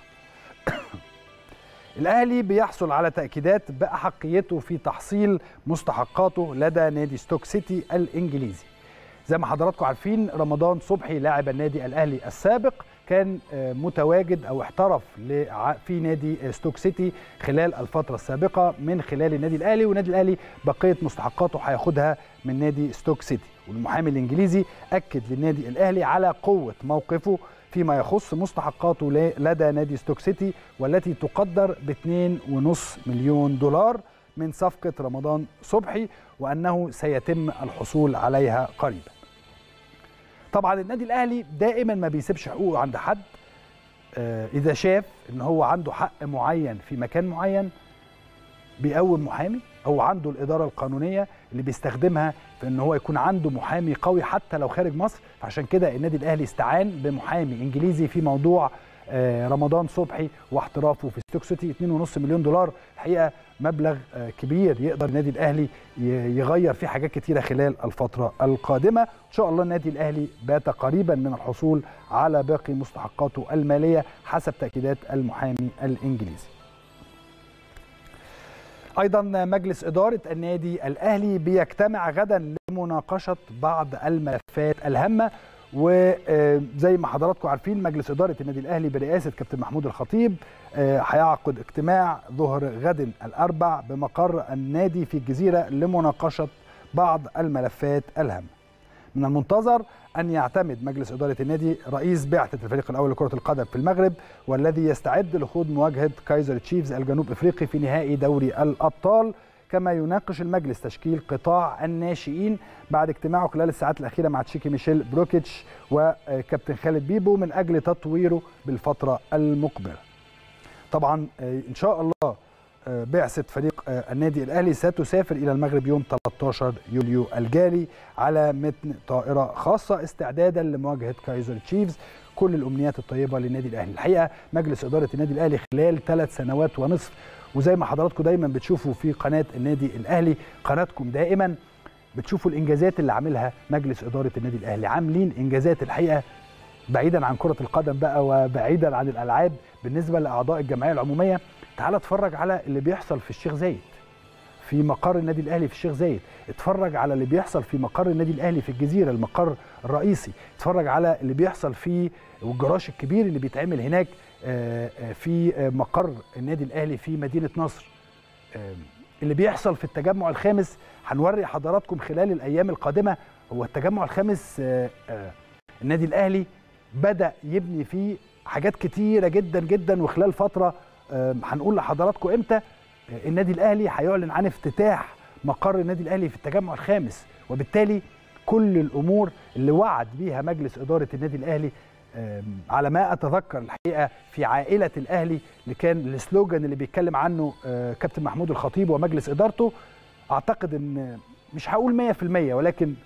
الاهلي بيحصل على تاكيدات باحقيته في تحصيل مستحقاته لدى نادي ستوك سيتي الانجليزي زي ما حضراتكم عارفين رمضان صبحي لاعب النادي الاهلي السابق كان آه، متواجد او احترف لع- في نادي آه، ستوك سيتي خلال الفتره السابقه من خلال النادي الاهلي والنادي الاهلي بقيه مستحقاته هياخدها من نادي ستوك سيتي والمحامي الانجليزي اكد للنادي الاهلي على قوه موقفه فيما يخص مستحقاته ل- لدى نادي ستوك سيتي والتي تقدر ب 2.5 مليون دولار من صفقة رمضان صبحي وأنه سيتم الحصول عليها قريبا طبعا النادي الأهلي دائما ما بيسيبش حقوقه عند حد آه، إذا شاف إن هو عنده حق معين في مكان معين بيقوم محامي او عنده الاداره القانونيه اللي بيستخدمها في ان هو يكون عنده محامي قوي حتى لو خارج مصر فعشان كده النادي الاهلي استعان بمحامي انجليزي في موضوع آه، رمضان صبحي واحترافه في ستوك سيتي 2.5 مليون دولار الحقيقه مبلغ آه، كبير يقدر النادي الاهلي ي- يغير فيه حاجات كتيره خلال الفتره القادمه ان شاء الله النادي الاهلي بات قريبا من الحصول على باقي مستحقاته الماليه حسب تاكيدات المحامي الانجليزي ايضا مجلس اداره النادي الاهلي بيجتمع غدا لمناقشه بعض الملفات الهامه وزي ما حضراتكم عارفين مجلس اداره النادي الاهلي برئاسه كابتن محمود الخطيب آه، هيعقد اجتماع ظهر غد الاربع بمقر النادي في الجزيره لمناقشه بعض الملفات الهامه من المنتظر أن يعتمد مجلس إدارة النادي رئيس بعثة الفريق الأول لكرة القدم في المغرب والذي يستعد لخوض مواجهة كايزر تشيفز الجنوب إفريقي في نهائي دوري الأبطال كما يناقش المجلس تشكيل قطاع الناشئين بعد اجتماعه خلال الساعات الأخيرة مع تشيكي ميشيل بروكيتش وكابتن خالد بيبو من أجل تطويره بالفترة المقبلة طبعا آه، إن شاء الله آه، بعثة فريق آه، النادي الأهلي ستسافر إلى المغرب يوم 13 يوليو الجاري على متن طائرة خاصة استعدادا لمواجهة كايزر تشيفز كل الأمنيات الطيبة للنادي الأهلي الحقيقة مجلس إدارة النادي الأهلي خلال ثلاث سنوات ونصف وزي ما حضراتكم دايما بتشوفوا في قناة النادي الأهلي قناتكم دائما بتشوفوا الإنجازات اللي عاملها مجلس إدارة النادي الأهلي عاملين إنجازات الحقيقة بعيدا عن كرة القدم بقى وبعيدا عن الألعاب بالنسبة لأعضاء الجمعية العمومية تعال اتفرج على اللي بيحصل في الشيخ زايد في مقر النادي الاهلي في الشيخ زايد اتفرج على اللي بيحصل في مقر النادي الاهلي في الجزيره المقر الرئيسي اتفرج على اللي بيحصل في والجراش الكبير اللي بيتعمل هناك آه، آه، في آه، مقر النادي الاهلي في مدينه نصر آه، اللي بيحصل في التجمع الخامس هنوري حضراتكم خلال الايام القادمه هو التجمع الخامس آه، آه، النادي الاهلي بدا يبني فيه حاجات كتيره جدا جدا وخلال فتره آه، هنقول لحضراتكم امتى آه، النادي الاهلي هيعلن عن افتتاح مقر النادي الاهلي في التجمع الخامس وبالتالي كل الامور اللي وعد بيها مجلس اداره النادي الاهلي آم، على ما اتذكر الحقيقه في عائله الاهلي اللي كان السلوجان اللي بيتكلم عنه آه، كابتن محمود الخطيب ومجلس ادارته اعتقد ان مش هقول 100% ولكن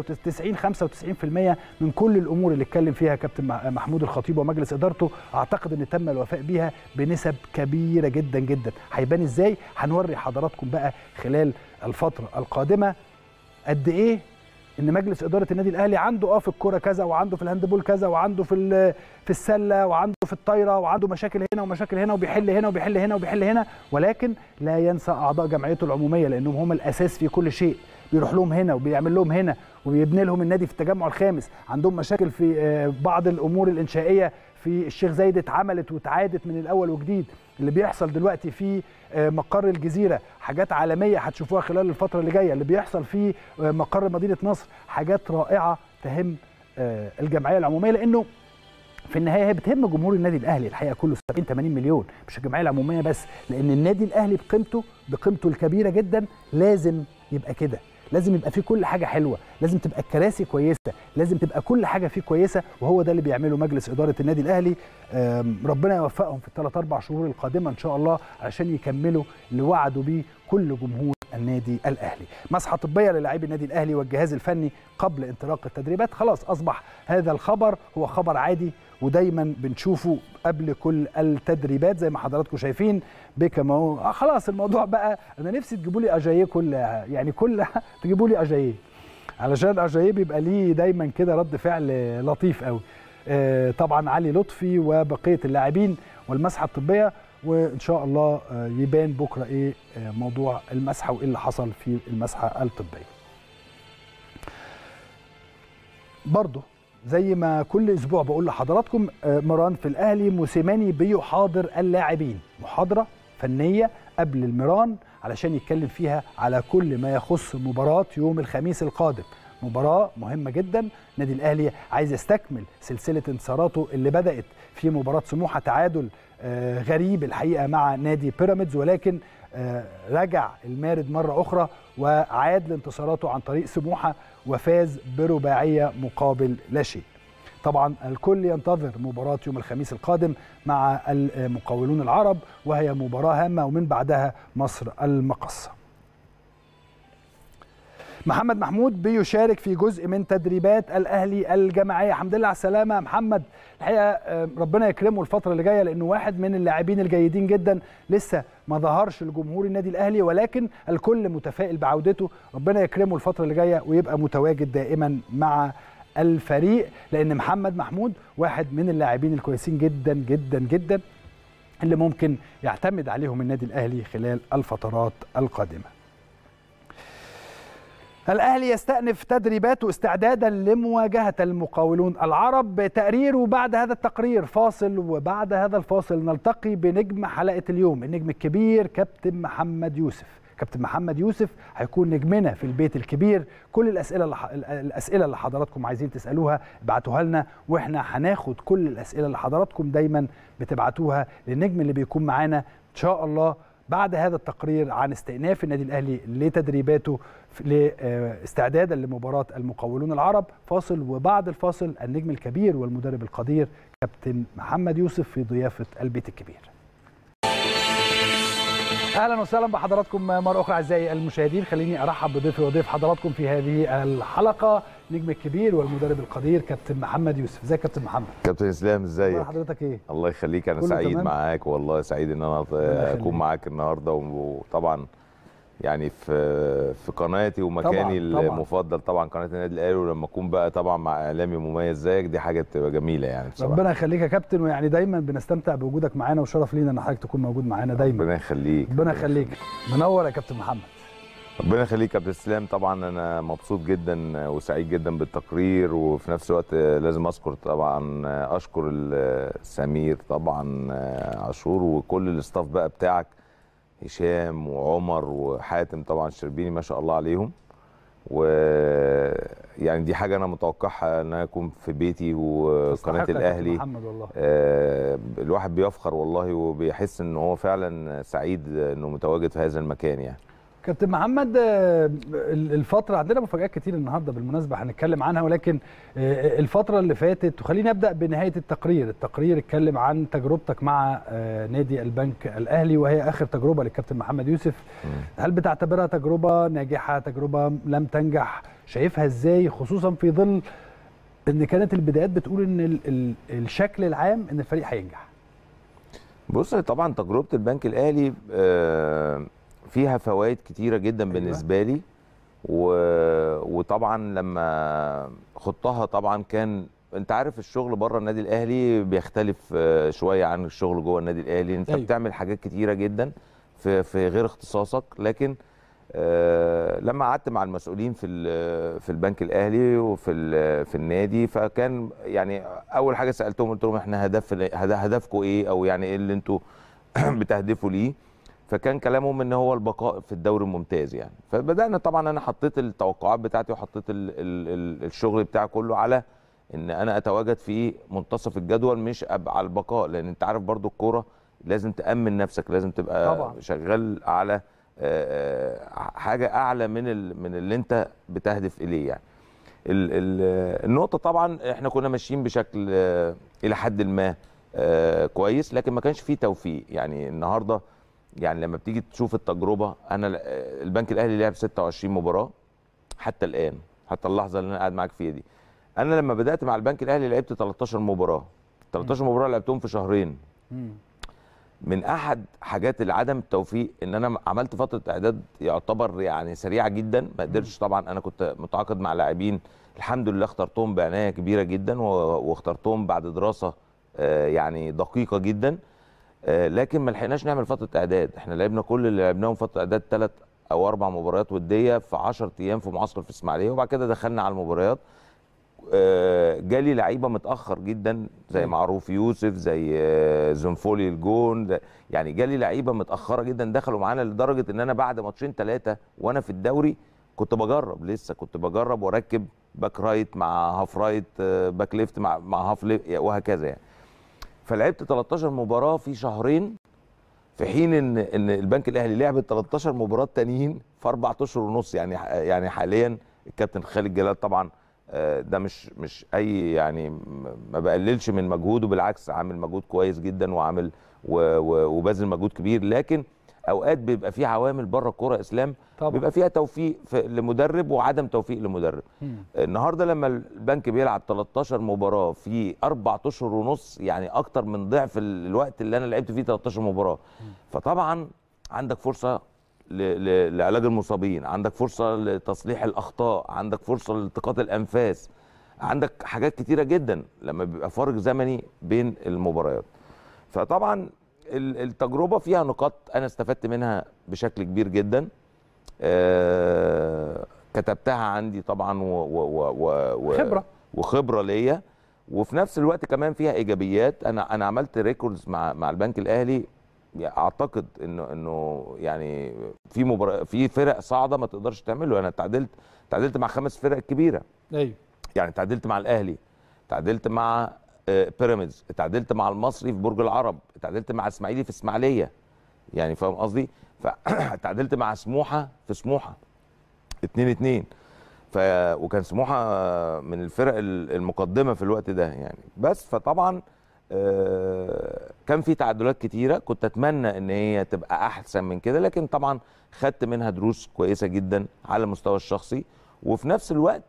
95 95% من كل الامور اللي اتكلم فيها كابتن مح- محمود الخطيب ومجلس ادارته اعتقد ان تم الوفاء بيها بنسب كبيره جدا جدا هيبان ازاي هنوري حضراتكم بقى خلال الفتره القادمه قد ايه ان مجلس اداره النادي الاهلي عنده اه في الكوره كذا وعنده في الهاندبول كذا وعنده في ال- في السله وعنده في الطايره وعنده مشاكل هنا ومشاكل هنا وبيحل هنا وبيحل هنا وبيحل هنا ولكن لا ينسى اعضاء جمعيته العموميه لانهم هم الاساس في كل شيء بيروح لهم هنا وبيعمل لهم هنا وبيبني لهم النادي في التجمع الخامس عندهم مشاكل في آه، بعض الامور الانشائيه في الشيخ زايد اتعملت واتعادت من الاول وجديد اللي بيحصل دلوقتي في آه، مقر الجزيره حاجات عالميه هتشوفوها خلال الفتره اللي جايه اللي بيحصل في آه، مقر مدينه نصر حاجات رائعه تهم آه، الجمعيه العموميه لانه في النهايه هي بتهم جمهور النادي الاهلي الحقيقه كله 70 80 مليون مش الجمعيه العموميه بس لان النادي الاهلي بقيمته بقيمته الكبيره جدا لازم يبقى كده لازم يبقى فيه كل حاجه حلوه لازم تبقى الكراسي كويسه لازم تبقى كل حاجه فيه كويسه وهو ده اللي بيعمله مجلس اداره النادي الاهلي آم، ربنا يوفقهم في الثلاث اربع شهور القادمه ان شاء الله علشان يكملوا اللي وعدوا بيه كل جمهور النادي الاهلي مسحه طبيه للاعبي النادي الاهلي والجهاز الفني قبل انطلاق التدريبات خلاص اصبح هذا الخبر هو خبر عادي ودايما بنشوفه قبل كل التدريبات زي ما حضراتكم شايفين بيكم اهو آه خلاص الموضوع بقى انا نفسي تجيبوا لي اجاييه كل يعني كل تجيبوا لي اجاييه علشان اجاييه بيبقى ليه دايما كده رد فعل لطيف قوي آه، طبعا علي لطفي وبقيه اللاعبين والمسحه الطبيه وان شاء الله آه، يبان بكره ايه آه، موضوع المسحه وايه اللي حصل في المسحه الطبيه برضه زي ما كل اسبوع بقول لحضراتكم آه، مران في الاهلي موسيماني بيحاضر اللاعبين محاضره فنيه قبل المران علشان يتكلم فيها على كل ما يخص مباراه يوم الخميس القادم مباراه مهمه جدا النادي الاهلي عايز يستكمل سلسله انتصاراته اللي بدات في مباراه سموحه تعادل آه، غريب الحقيقه مع نادي بيراميدز ولكن آه، رجع المارد مره اخرى وعاد لانتصاراته عن طريق سموحه وفاز برباعيه مقابل لا شيء طبعا الكل ينتظر مباراة يوم الخميس القادم مع المقاولون العرب وهي مباراة هامة ومن بعدها مصر المقصة محمد محمود بيشارك في جزء من تدريبات الاهلي الجماعيه الحمد لله على السلامه يا محمد الحقيقه آه، ربنا يكرمه الفتره اللي جايه لانه واحد من اللاعبين الجيدين جدا لسه ما ظهرش لجمهور النادي الاهلي ولكن الكل متفائل بعودته ربنا يكرمه الفتره اللي جايه ويبقى متواجد دائما مع الفريق لان محمد محمود واحد من اللاعبين الكويسين جدا جدا جدا اللي ممكن يعتمد عليهم النادي الاهلي خلال الفترات القادمه الأهلي يستأنف تدريباته استعدادا لمواجهة المقاولون العرب تقرير بعد هذا التقرير فاصل وبعد هذا الفاصل نلتقي بنجم حلقة اليوم النجم الكبير كابتن محمد يوسف كابتن محمد يوسف هيكون نجمنا في البيت الكبير كل الأسئلة اللي ح- الأسئلة اللي حضراتكم عايزين تسألوها ابعتوها لنا واحنا هناخد كل الأسئلة اللي حضراتكم دايما بتبعتوها للنجم اللي بيكون معانا إن شاء الله بعد هذا التقرير عن استئناف النادي الاهلي لتدريباته في- ل- آه، استعدادا لمباراه المقاولون العرب فاصل وبعد الفاصل النجم الكبير والمدرب القدير كابتن محمد يوسف في ضيافه البيت الكبير. اهلا وسهلا بحضراتكم مره اخرى اعزائي المشاهدين خليني ارحب بضيفي وضيف حضراتكم في هذه الحلقه نجم الكبير والمدرب القدير كابتن محمد يوسف ازيك يا كابتن محمد كابتن اسلام اخبار ازيك حضرتك ايه الله يخليك انا كله سعيد تمام؟ معاك والله سعيد ان انا يخليك. اكون معاك النهارده وطبعا يعني في في قناتي ومكاني طبعاً، طبعاً. المفضل طبعا قناه النادي الاهلي ولما اكون بقى طبعا مع اعلامي مميز زيك دي حاجه بتبقى جميله يعني بصراحه ربنا يخليك يا كابتن ويعني دايما بنستمتع بوجودك معانا وشرف لينا ان حضرتك تكون موجود معانا دايما ربنا يخليك ربنا يخليك منور يا كابتن محمد ربنا يخليك يا كابتن اسلام طبعا انا مبسوط جدا وسعيد جدا بالتقرير وفي نفس الوقت لازم اذكر طبعا اشكر سمير طبعا عاشور وكل الاستاف بقى بتاعك هشام وعمر وحاتم طبعا الشربيني ما شاء الله عليهم و يعني دي حاجه انا متوقعها ان انا اكون في بيتي وقناه تستحق يا كابتن الاهلي محمد والله آه، الواحد بيفخر والله وبيحس ان هو فعلا سعيد انه متواجد في هذا المكان يعني كابتن محمد آه، ال- الفترة عندنا مفاجآت كتير النهارده بالمناسبة هنتكلم عنها ولكن آه، الفترة اللي فاتت وخليني ابدأ بنهاية التقرير، التقرير اتكلم عن تجربتك مع آه، نادي البنك الأهلي وهي آخر تجربة للكابتن محمد يوسف. هل بتعتبرها تجربة ناجحة، تجربة لم تنجح؟ شايفها ازاي خصوصا في ظل ان كانت البدايات بتقول ان ال- ال- الشكل العام ان الفريق هينجح. بص طبعا تجربه البنك الاهلي آه، فيها فوائد كتيره جدا أيوة. بالنسبه لي و... وطبعا لما خضتها طبعا كان انت عارف الشغل بره النادي الاهلي بيختلف آه، شويه عن الشغل جوه النادي الاهلي انت أيوة. أيوة. بتعمل حاجات كتيره جدا في في غير اختصاصك لكن آه، لما قعدت مع المسؤولين في ال- في البنك الاهلي وفي ال- في النادي فكان يعني اول حاجه سالتهم قلت لهم احنا هدف هد- هدفكم ايه او يعني ايه اللي انتوا بتهدفوا ليه فكان كلامهم ان هو البقاء في الدوري الممتاز يعني فبدانا طبعا انا حطيت التوقعات بتاعتي وحطيت ال ال ال الشغل بتاعي كله على ان انا اتواجد في منتصف الجدول مش ابقى على البقاء لان انت عارف برضو الكوره لازم تامن نفسك لازم تبقى طبعاً. شغال على آه، آه، حاجه اعلى من ال من اللي انت بتهدف اليه يعني ال ال النقطه طبعا احنا كنا ماشيين بشكل آه، الى حد ما آه، كويس لكن ما كانش فيه توفيق يعني النهارده يعني لما بتيجي تشوف التجربه انا ل- آه، البنك الاهلي لعب 26 مباراه حتى الان حتى اللحظه اللي انا قاعد معاك فيها دي انا لما بدات مع البنك الاهلي لعبت 13 مباراه 13 مباراه لعبتهم في شهرين مم. من احد حاجات عدم التوفيق ان انا عملت فتره اعداد يعتبر يعني سريعه جدا ما قدرتش طبعا انا كنت متعاقد مع لاعبين الحمد لله اخترتهم بعنايه كبيره جدا و- واخترتهم بعد دراسه آه، يعني دقيقه جدا آه، لكن ما لحقناش نعمل فتره اعداد احنا لعبنا كل اللي لعبناهم فتره اعداد ثلاث او اربع مباريات وديه في 10 ايام في معسكر في اسماعيليه وبعد كده دخلنا على المباريات آه، جالي لعيبه متاخر جدا زي أيوة. معروف يوسف زي آه، زنفولي الجون ده- يعني جالي لعيبه متاخره جدا دخلوا معانا لدرجه ان انا بعد ماتشين ثلاثه وانا في الدوري كنت بجرب لسه كنت بجرب واركب باك رايت مع هاف رايت آه، باك ليفت مع مع هاف ليفت وهكذا يعني فلعبت 13 مباراه في شهرين في حين ان ان البنك الاهلي لعب 13 مباراه تانيين في اربع اشهر ونص يعني يعني حاليا الكابتن خالد جلال طبعا آه، ده مش مش اي يعني م- ما بقللش من مجهوده بالعكس عامل مجهود كويس جدا وعامل و- و- وبذل مجهود كبير لكن اوقات بيبقى في عوامل بره الكوره اسلام طبعا. بيبقى فيها توفيق في- لمدرب وعدم توفيق لمدرب مم. النهارده لما البنك بيلعب 13 مباراه في اربع اشهر ونص يعني اكتر من ضعف ال- الوقت اللي انا لعبت فيه 13 مباراه فطبعا عندك فرصه ل- ل- لعلاج المصابين عندك فرصه لتصليح الاخطاء عندك فرصه لالتقاط الانفاس عندك حاجات كتيره جدا لما بيبقى فارق زمني بين المباريات فطبعا ال- التجربه فيها نقاط انا استفدت منها بشكل كبير جدا آه، كتبتها عندي طبعا و و و و و خبرة. وخبره ليا وفي نفس الوقت كمان فيها ايجابيات انا انا عملت ريكوردز مع مع البنك الاهلي يعني اعتقد انه انه يعني في مباراه في فرق صاعده ما تقدرش تعمله انا تعادلت تعادلت مع خمس فرق كبيره ايوه يعني تعادلت مع الاهلي تعادلت مع آه، بيراميدز تعادلت مع المصري في برج العرب تعادلت مع اسماعيلي في اسماعيليه يعني فاهم قصدي فتعادلت مع سموحه في سموحه 2 2 ف وكان سموحه من الفرق ال- المقدمه في الوقت ده يعني بس فطبعا آه، كان في تعادلات كتيره كنت اتمنى ان هي تبقى احسن من كده لكن طبعا خدت منها دروس كويسه جدا على المستوى الشخصي وفي نفس الوقت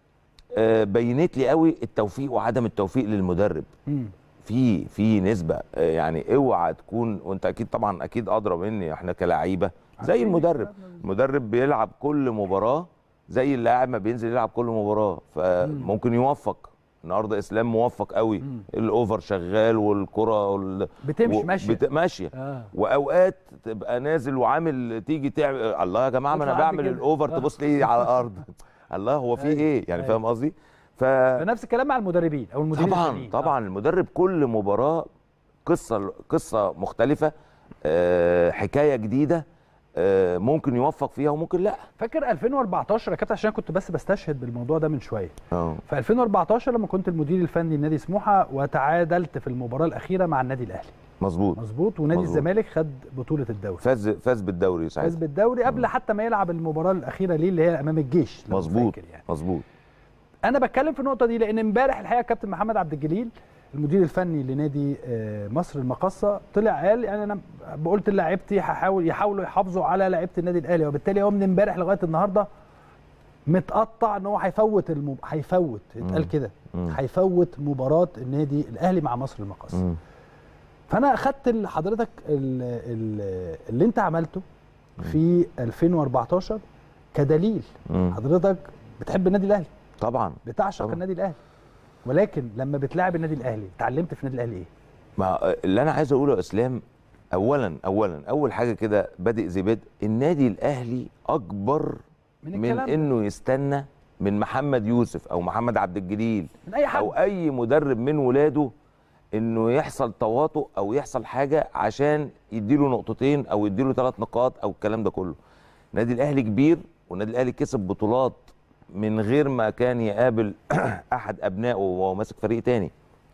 آه، بينت لي قوي التوفيق وعدم التوفيق للمدرب مم. في في نسبه آه، يعني اوعى تكون وانت اكيد طبعا اكيد ادرى مني احنا كلاعيبه زي المدرب المدرب بيلعب كل مباراه زي اللاعب ما بينزل يلعب كل مباراه فممكن يوفق النهارده اسلام موفق قوي الاوفر شغال والكره وال... بتمشي و- ماشية. بت... ماشيه آه. واوقات تبقى نازل وعامل تيجي تعمل الله يا جماعه ما انا اطلع قد بعمل كده. الاوفر آه. تبص لي على الارض الله هو في أيوة، ايه يعني أيوة. فاهم قصدي ف فنفس الكلام مع المدربين او المديرين طبعا الفنيين. طبعا المدرب كل مباراه قصه قصه مختلفه آه، حكايه جديده آه، ممكن يوفق فيها وممكن لا فاكر 2014 يا كابتن عشان كنت بس بستشهد بالموضوع ده من شويه اه في 2014 لما كنت المدير الفني لنادي سموحه وتعادلت في المباراه الاخيره مع النادي الاهلي مظبوط مظبوط ونادي مظبوط. الزمالك خد بطوله الدوري فاز فاز بالدوري فاز ساعتها بالدوري قبل حتى ما يلعب المباراه الاخيره ليه اللي هي امام الجيش لو مظبوط فاكر يعني. مظبوط انا بتكلم في النقطه دي لان امبارح الحقيقه كابتن محمد عبد الجليل المدير الفني لنادي آه، مصر المقاصه طلع قال يعني انا قلت للاعيبتي هحاول يحاولوا يحافظوا على لعيبه النادي الاهلي وبالتالي هو من امبارح لغايه النهارده متقطع ان هو هيفوت المب... هيفوت اتقال كده مم. هيفوت مباراه النادي الاهلي مع مصر المقاصه مم. فانا اخدت ال- حضرتك ال- ال- اللي انت عملته في 2014 كدليل مم. حضرتك بتحب النادي الاهلي طبعا بتعشق طبعا. النادي الاهلي ولكن لما بتلاعب النادي الاهلي اتعلمت في النادي الاهلي ايه ما اللي انا عايز اقوله يا اسلام اولا اولا اول حاجه كده بادئ زي بدء النادي الاهلي اكبر من من, الكلام ده. انه يستنى من محمد يوسف او محمد عبد الجليل من اي حد او اي مدرب من ولاده انه يحصل تواطؤ او يحصل حاجه عشان يديله نقطتين او يديله ثلاث نقاط او الكلام ده كله النادي الاهلي كبير والنادي الاهلي كسب بطولات من غير ما كان يقابل احد ابنائه وهو ماسك فريق تاني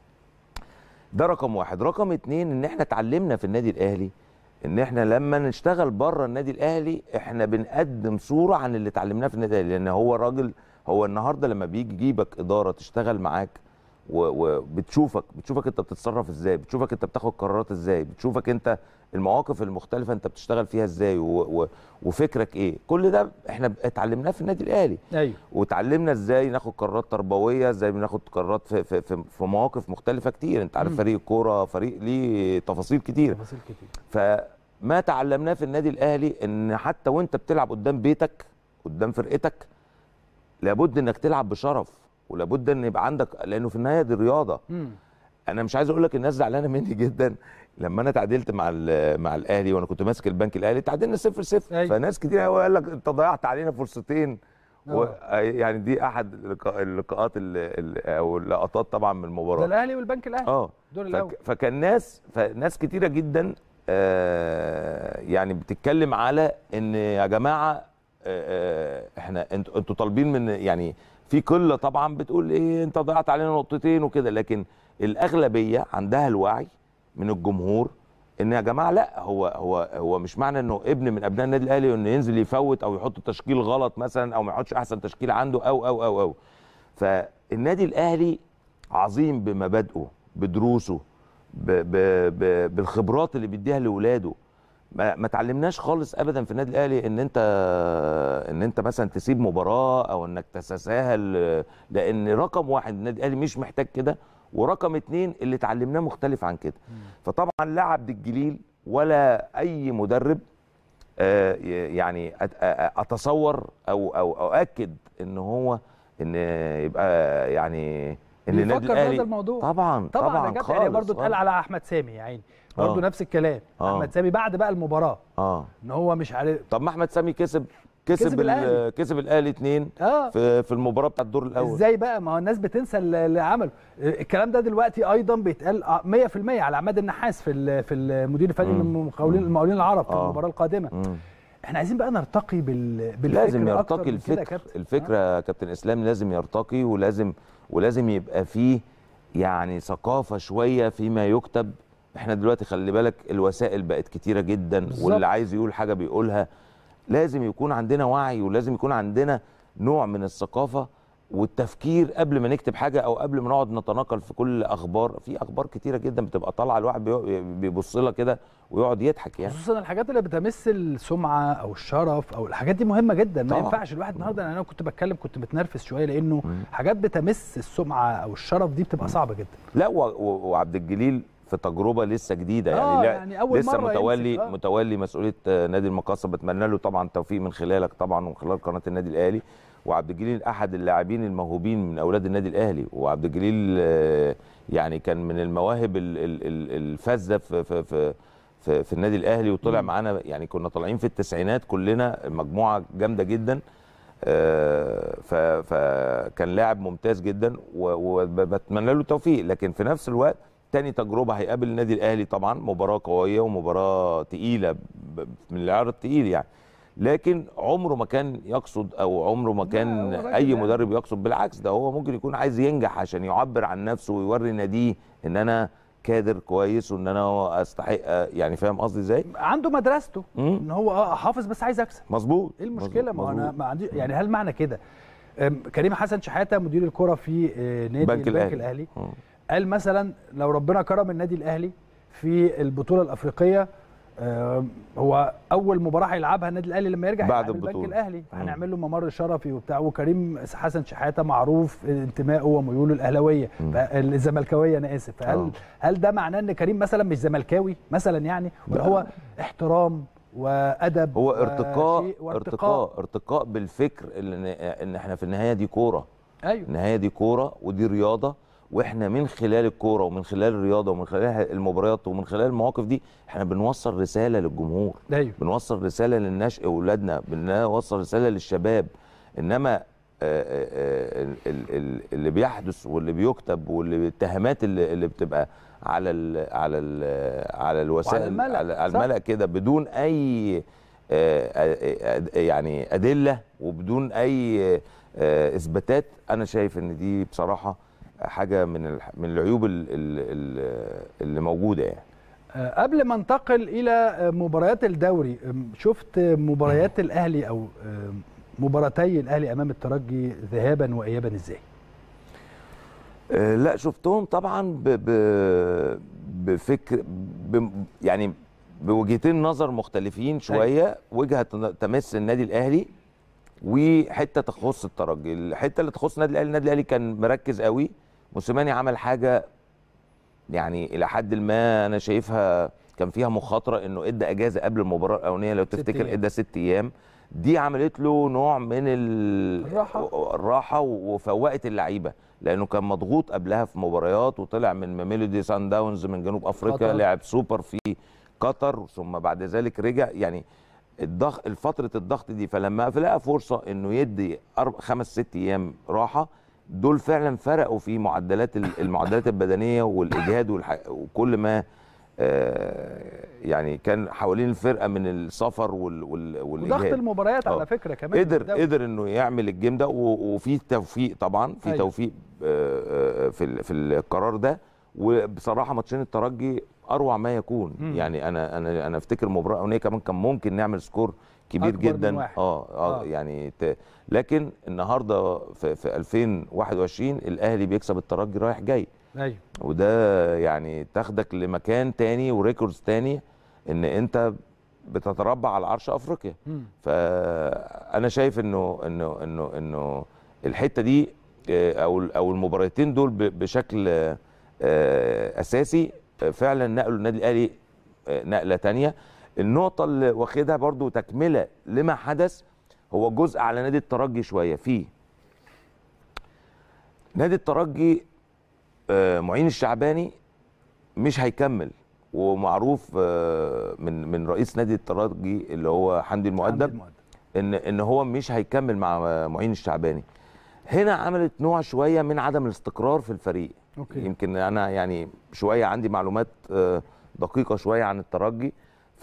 ده رقم واحد رقم اتنين ان احنا اتعلمنا في النادي الاهلي ان احنا لما نشتغل بره النادي الاهلي احنا بنقدم صوره عن اللي اتعلمناه في النادي الاهلي لان هو راجل هو النهارده لما بيجي يجيبك اداره تشتغل معاك و- وبتشوفك بتشوفك انت بتتصرف ازاي بتشوفك انت بتاخد قرارات ازاي بتشوفك انت المواقف المختلفه انت بتشتغل فيها ازاي و... و... وفكرك ايه كل ده احنا اتعلمناه في النادي الاهلي ايوه وتعلمنا ازاي ناخد قرارات تربويه ازاي بناخد قرارات في, في, في, في مواقف مختلفه كتير انت عارف مم. فريق الكوره فريق ليه تفاصيل كتير تفاصيل كتير فما تعلمناه في النادي الاهلي ان حتى وانت بتلعب قدام بيتك قدام فرقتك لابد انك تلعب بشرف ولابد ان يبقى عندك لانه في النهايه دي رياضه امم انا مش عايز اقول لك الناس زعلانه مني جدا لما انا تعادلت مع ال- مع الاهلي وانا كنت ماسك البنك الاهلي تعادلنا 0 0 أيوة. فناس كتير قوي قال لك انت ضيعت علينا فرصتين و... آه. يعني دي احد اللقاء- اللقاءات ال- ال- او اللقطات طبعا من ده المباراه الاهلي والبنك الاهلي اه الدور الاول فك... فكان ناس فناس كتيره جدا آه يعني بتتكلم على ان يا جماعه آه، احنا انتوا انتوا طالبين من يعني في قله طبعا بتقول ايه انت ضيعت علينا نقطتين وكده لكن الاغلبيه عندها الوعي من الجمهور ان يا جماعه لا هو هو هو مش معنى انه ابن من ابناء النادي الاهلي انه ينزل يفوت او يحط تشكيل غلط مثلا او ما يحطش احسن تشكيل عنده او او او او فالنادي الاهلي عظيم بمبادئه بدروسه ب ب ب بالخبرات اللي بيديها لاولاده ما, ما تعلمناش خالص ابدا في النادي الاهلي ان انت ان انت مثلا تسيب مباراه او انك تتساهل لان رقم واحد النادي الاهلي مش محتاج كده ورقم اتنين اللي اتعلمناه مختلف عن كده فطبعا لا عبد الجليل ولا اي مدرب آه، يعني أت- أ- اتصور او او اؤكد ان هو ان يبقى يعني ان النادي بيفكر في الاهلي هذا الموضوع طبعا طبعا طبعا يا كابتن يعني خالص. برضه اتقال آه. على احمد سامي يا عيني برضه آه. نفس الكلام آه. احمد سامي بعد بقى المباراه اه ان هو مش عارف طب ما احمد سامي كسب كسب, كسب ال- الأهلي. كسب الاهلي اتنين اه في في المباراه بتاعت الدور الاول ازاي بقى ما هو الناس بتنسى اللي اللي عمله الكلام ده دلوقتي ايضا بيتقال 100% على عماد النحاس في ال- في المدير الفني مم. المقاولين المقاولين العرب في آه. المباراه القادمه مم. احنا عايزين بقى نرتقي بال بالفكر لازم أكتر يرتقي من كده يا الفكر كابتن. الفكره يا كابتن اسلام لازم يرتقي ولازم ولازم يبقى فيه يعني ثقافه شويه فيما يكتب احنا دلوقتي خلي بالك الوسائل بقت كتيره جدا بالظبط. واللي عايز يقول حاجه بيقولها لازم يكون عندنا وعي ولازم يكون عندنا نوع من الثقافه والتفكير قبل ما نكتب حاجه او قبل ما نقعد نتناقل في كل اخبار في اخبار كتيره جدا بتبقى طالعه الواحد بيق- بيبص لها كده ويقعد يضحك يعني خصوصا الحاجات اللي بتمس السمعه او الشرف او الحاجات دي مهمه جدا ما طبعا. ينفعش الواحد النهارده انا كنت بتكلم كنت متنرفز شويه لانه حاجات بتمس السمعه او الشرف دي بتبقى صعبه جدا لا و- و- وعبد الجليل في تجربه لسه جديده يعني, آه، لا يعني أول لسه مرة متولي يمسك، آه. متولي مسؤوليه آه، نادي المقاصه بتمنى له طبعا التوفيق من خلالك طبعا ومن خلال قناه النادي الاهلي وعبد الجليل احد اللاعبين الموهوبين من اولاد النادي الاهلي وعبد الجليل آه، يعني كان من المواهب ال- ال- ال- الفذه في في في في, في النادي الاهلي وطلع معانا يعني كنا طالعين في التسعينات كلنا مجموعه جامده جدا آه، ف- فكان لاعب ممتاز جدا و- وبتمنى له التوفيق لكن في نفس الوقت تاني تجربه هيقابل النادي الاهلي طبعا مباراه قويه ومباراه تقيله ب- من العيار التقيل يعني لكن عمره ما كان يقصد او عمره ما كان هو راجل اي يعني. مدرب يقصد بالعكس ده هو ممكن يكون عايز ينجح عشان يعبر عن نفسه ويوري ناديه ان انا كادر كويس وان انا استحق يعني فاهم قصدي ازاي عنده مدرسته مم. ان هو اه حافظ بس عايز اكسب مظبوط ايه المشكله ما هو انا مظبوط. ما عندي يعني هل معنى كده أم، كريم حسن شحاته مدير الكره في آه، نادي بنك البنك الأهلي. الاهلي مم. قال مثلا لو ربنا كرم النادي الاهلي في البطوله الافريقيه آه، هو اول مباراه هيلعبها النادي الاهلي لما يرجع بعد هيلعب البنك البطولة. الاهلي هنعمل له ممر شرفي وبتاع وكريم حسن شحاته معروف انتمائه وميوله الاهلاويه فال- الزملكاويه انا اسف فهل آه. هل ده معناه ان كريم مثلا مش زملكاوي مثلا يعني ولا هو احترام وادب هو وشيء ارتقاء وارتقاء ارتقاء ارتقاء بالفكر ان ان احنا في النهايه دي كوره ايوه النهايه دي كوره ودي رياضه واحنا من خلال الكوره ومن خلال الرياضه ومن خلال المباريات ومن خلال المواقف دي احنا بنوصل رساله للجمهور ايوه بنوصل رساله للنشء اولادنا بنوصل رساله للشباب انما آه، آه، ال- ال- ال- اللي بيحدث واللي بيكتب والاتهامات اللي اللي بتبقى على ال على ال على الوسائل الملأ، على على صح. الملأ كده بدون اي آه، آه، آه، يعني ادله وبدون اي آه، اثباتات انا شايف ان دي بصراحه حاجه من الح- من العيوب ال- ال- ال- اللي موجوده يعني آه، قبل ما انتقل الى آه، مباريات الدوري آم، شفت مباريات الاهلي او آم، مباراتي الاهلي امام الترجي ذهابا وايابا ازاي آه، لا شفتهم طبعا ب ب بفكر ب يعني بوجهتين نظر مختلفين شويه وجهه تمس النادي الاهلي وحته تخص الترجي الحته اللي تخص النادي الاهلي النادي الاهلي كان مركز قوي موسيماني عمل حاجه يعني الى حد ما انا شايفها كان فيها مخاطره انه ادى اجازه قبل المباراه الاولانيه لو تفتكر أيام. ادى ست ايام دي عملت له نوع من ال... الراحة. الراحه وفوقت اللعيبه لانه كان مضغوط قبلها في مباريات وطلع من ميلودي سان داونز من جنوب افريقيا قطر. لعب سوبر في قطر ثم بعد ذلك رجع يعني الضغط فتره الضغط دي فلما لقى فرصه انه يدي أربع خمس ست ايام راحه دول فعلا فرقوا في معدلات ال- المعدلات البدنيه والاجهاد والح... وكل ما آه، يعني كان حوالين الفرقه من السفر وال وال وضغط والاجهاد المباريات آه. على فكره كمان قدر الدوري. قدر انه يعمل الجيم ده و- وفي توفيق طبعا في أيوة. توفيق آه، آه، في ال- في القرار ده وبصراحه ماتشين الترجي اروع ما يكون مم. يعني انا انا انا افتكر مباراه اولانيه كمان كان ممكن نعمل سكور كبير أكبر من جدا واحد. اه اه آه. يعني ت... لكن النهارده في, في 2021 الاهلي بيكسب الترجي رايح جاي ايوه وده يعني تاخدك لمكان تاني وريكوردز تاني ان انت بتتربع على عرش افريقيا مم. فانا شايف انه انه انه انه الحته دي آه، او او المباراتين دول ب- بشكل آه، آه، اساسي آه، فعلا نقلوا النادي الاهلي آه، نقله تانية النقطه اللي واخدها برضو تكمله لما حدث هو جزء على نادي الترجي شويه فيه نادي الترجي آه، معين الشعباني مش هيكمل ومعروف آه، من من رئيس نادي الترجي اللي هو حمدي المؤدب عندي المؤدب. ان ان هو مش هيكمل مع معين الشعباني هنا عملت نوع شويه من عدم الاستقرار في الفريق أوكي. يمكن انا يعني شويه عندي معلومات آه، دقيقه شويه عن الترجي ف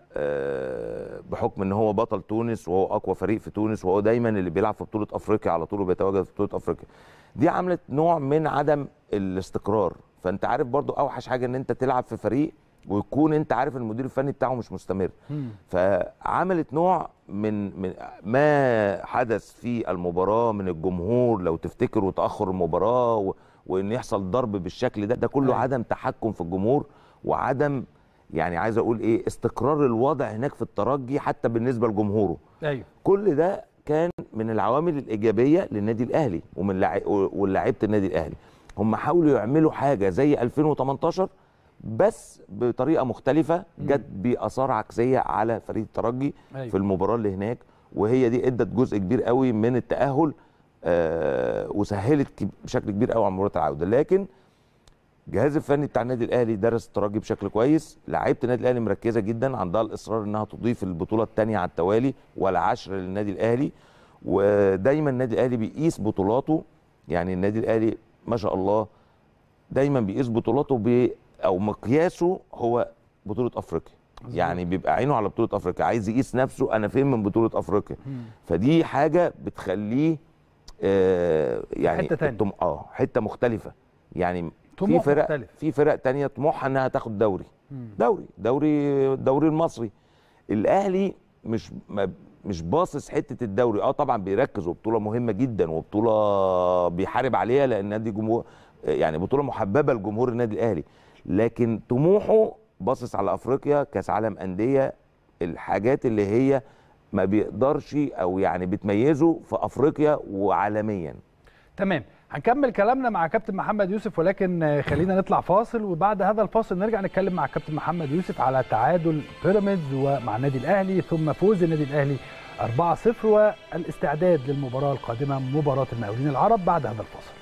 آه، بحكم ان هو بطل تونس وهو اقوى فريق في تونس وهو دايما اللي بيلعب في بطوله افريقيا على طول وبيتواجد في بطوله افريقيا دي عملت نوع من عدم الاستقرار فانت عارف برضو اوحش حاجه ان انت تلعب في فريق ويكون انت عارف المدير الفني بتاعه مش مستمر مم. فعملت نوع من من ما حدث في المباراه من الجمهور لو تفتكر وتاخر المباراه و- وان يحصل ضرب بالشكل ده ده كله أيوة. عدم تحكم في الجمهور وعدم يعني عايز اقول ايه استقرار الوضع هناك في الترجي حتى بالنسبه لجمهوره ايوه كل ده كان من العوامل الايجابيه للنادي الاهلي ومن لاعب ولاعيبه النادي الاهلي هم حاولوا يعملوا حاجه زي 2018 بس بطريقه مختلفه جت باثار عكسيه على فريق الترجي أيوة. في المباراه اللي هناك وهي دي ادت جزء كبير قوي من التاهل آه وسهلت كب- بشكل كبير قوي على مباراه العوده لكن الجهاز الفني بتاع النادي الاهلي درس الترجي بشكل كويس لعيبه النادي الاهلي مركزه جدا عندها الاصرار انها تضيف البطوله الثانيه على التوالي والعشر للنادي الاهلي ودايما النادي الاهلي بيقيس بطولاته يعني النادي الاهلي ما شاء الله دايما بيقيس بطولاته ب او مقياسه هو بطوله افريقيا يعني بيبقى عينه على بطوله افريقيا عايز يقيس نفسه انا فين من بطوله افريقيا فدي حاجه بتخليه آه يعني حتة تانية. الطم- اه حته مختلفه يعني في طموح فرق مختلف. في فرق تانية طموحها انها تاخد دوري دوري دوري الدوري المصري الاهلي مش ما مش باصص حته الدوري اه طبعا بيركز وبطوله مهمه جدا وبطوله بيحارب عليها لان نادي جمهور يعني بطوله محببه لجمهور النادي الاهلي لكن طموحه باصص على افريقيا كاس عالم انديه الحاجات اللي هي ما بيقدرش او يعني بتميزه في افريقيا وعالميا تمام هنكمل كلامنا مع كابتن محمد يوسف ولكن آه، خلينا نطلع فاصل وبعد هذا الفاصل نرجع نتكلم مع كابتن محمد يوسف على تعادل بيراميدز ومع النادي الاهلي ثم فوز النادي الاهلي 4-0 والاستعداد للمباراه القادمه مباراه المقاولين العرب بعد هذا الفاصل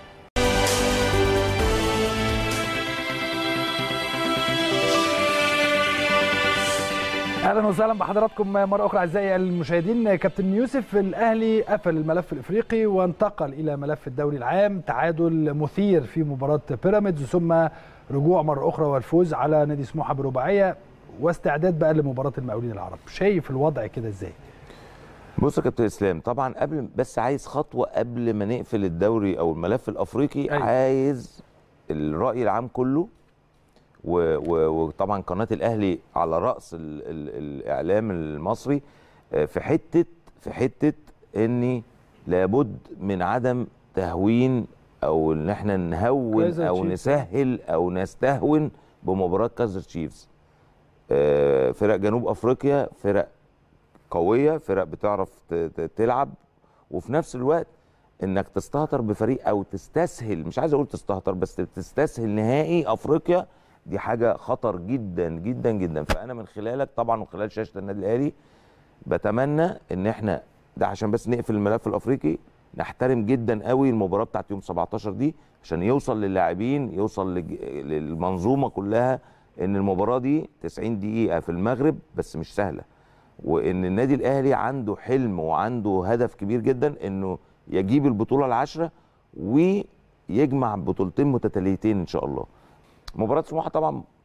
اهلا وسهلا بحضراتكم مره اخرى اعزائي المشاهدين كابتن يوسف الاهلي قفل الملف الافريقي وانتقل الى ملف الدوري العام تعادل مثير في مباراه بيراميدز ثم رجوع مره اخرى والفوز على نادي سموحه برباعيه واستعداد بقى لمباراه المقاولين العرب شايف الوضع كده ازاي بص يا كابتن اسلام طبعا قبل بس عايز خطوه قبل ما نقفل الدوري او الملف الافريقي أيوة. أيوة. عايز الراي العام كله و- و- وطبعا قناه الاهلي على راس ال ال الاعلام المصري آه، في حته في حته اني لابد من عدم تهوين او ان احنا نهون كايزر او تشيفز. نسهل او نستهون بمباراه كايزر تشيفز آه، فرق جنوب افريقيا فرق قويه فرق بتعرف ت- ت- تلعب وفي نفس الوقت انك تستهتر بفريق او تستسهل مش عايز اقول تستهتر بس تستسهل نهائي افريقيا دي حاجه خطر جدا جدا جدا فانا من خلالك طبعا من خلال شاشه النادي الاهلي بتمنى ان احنا ده عشان بس نقفل الملف الافريقي نحترم جدا قوي المباراه بتاعت يوم 17 دي عشان يوصل للاعبين يوصل لج- للمنظومه كلها ان المباراه دي 90 دقيقه في المغرب بس مش سهله وان النادي الاهلي عنده حلم وعنده هدف كبير جدا انه يجيب البطوله العشره ويجمع بطولتين متتاليتين ان شاء الله مباراه سموحه طبعا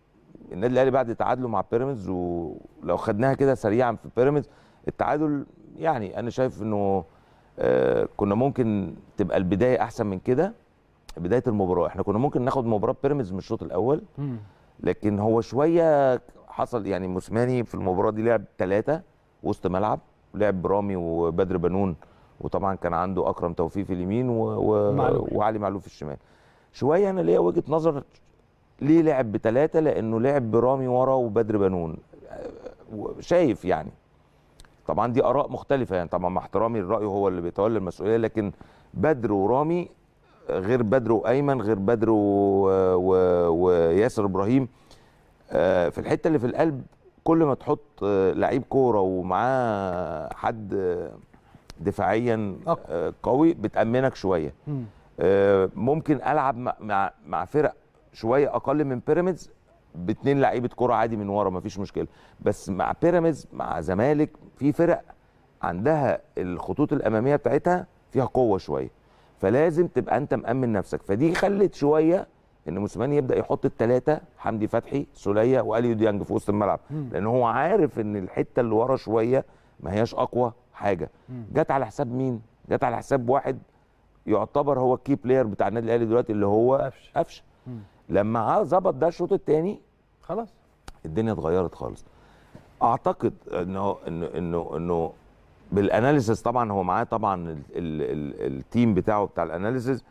النادي الاهلي بعد تعادله مع بيراميدز ولو خدناها كده سريعا في بيراميدز التعادل يعني انا شايف انه آه، كنا ممكن تبقى البدايه احسن من كده بدايه المباراه احنا كنا ممكن ناخد مباراه بيراميدز من الشوط الاول مم. لكن هو شويه حصل يعني موسيماني في المباراه دي لعب ثلاثه وسط ملعب لعب برامي وبدر بنون وطبعا كان عنده اكرم توفيق في اليمين و... و... معلول. وعلي معلول في الشمال شويه انا ليا وجهه نظر ليه لعب بثلاثه لانه لعب برامي ورا وبدر بنون آه، شايف يعني طبعا دي اراء مختلفه يعني طبعا مع احترامي الراي هو اللي بيتولى المسؤوليه لكن بدر ورامي غير بدر وايمن غير بدر و... و... وياسر ابراهيم آه، في الحته اللي في القلب كل ما تحط آه، لعيب كوره ومعاه حد آه، دفاعيا أقوى. آه، قوي بتامنك شويه مم. آه، ممكن العب مع مع, مع فرق شويه اقل من بيراميدز باتنين لعيبه كوره عادي من ورا مفيش مشكله بس مع بيراميدز مع زمالك في فرق عندها الخطوط الاماميه بتاعتها فيها قوه شويه فلازم تبقى انت مامن نفسك فدي خلت شويه ان موسيماني يبدا يحط الثلاثه حمدي فتحي سوليه واليو ديانج في وسط الملعب لان هو عارف ان الحته اللي ورا شويه ما هياش اقوى حاجه جت على حساب مين جت على حساب واحد يعتبر هو الكي بلاير بتاع النادي الاهلي دلوقتي اللي هو قفشه. قفشه لما ع- ظبط ده الشوط الثاني خلاص الدنيا اتغيرت خالص اعتقد انه انه انه انه بالاناليسيس طبعا هو معاه طبعا ال ال ال التيم بتاعه بتاع الاناليسيس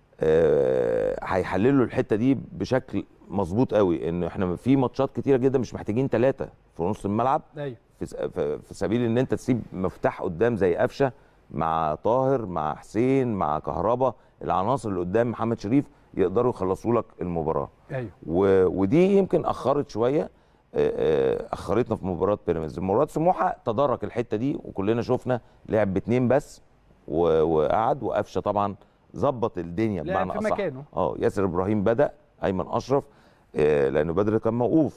آه، هيحللوا الحته دي بشكل مظبوط قوي ان احنا في ماتشات كتيره جدا مش محتاجين ثلاثه في نص الملعب ايوه في س- في في سبيل ان انت تسيب مفتاح قدام زي قفشه مع طاهر مع حسين مع كهربا العناصر اللي قدام محمد شريف يقدروا يخلصوا لك المباراه ايوه و... ودي يمكن اخرت شويه آه، آه، اخرتنا في مباراه بيراميدز مباراه سموحه تدارك الحته دي وكلنا شفنا لعب باتنين بس و... وقعد وقفشه طبعا ظبط الدنيا لعب بمعنى في اصح مكانه. اه ياسر ابراهيم بدا ايمن اشرف آه، لانه بدر كان موقوف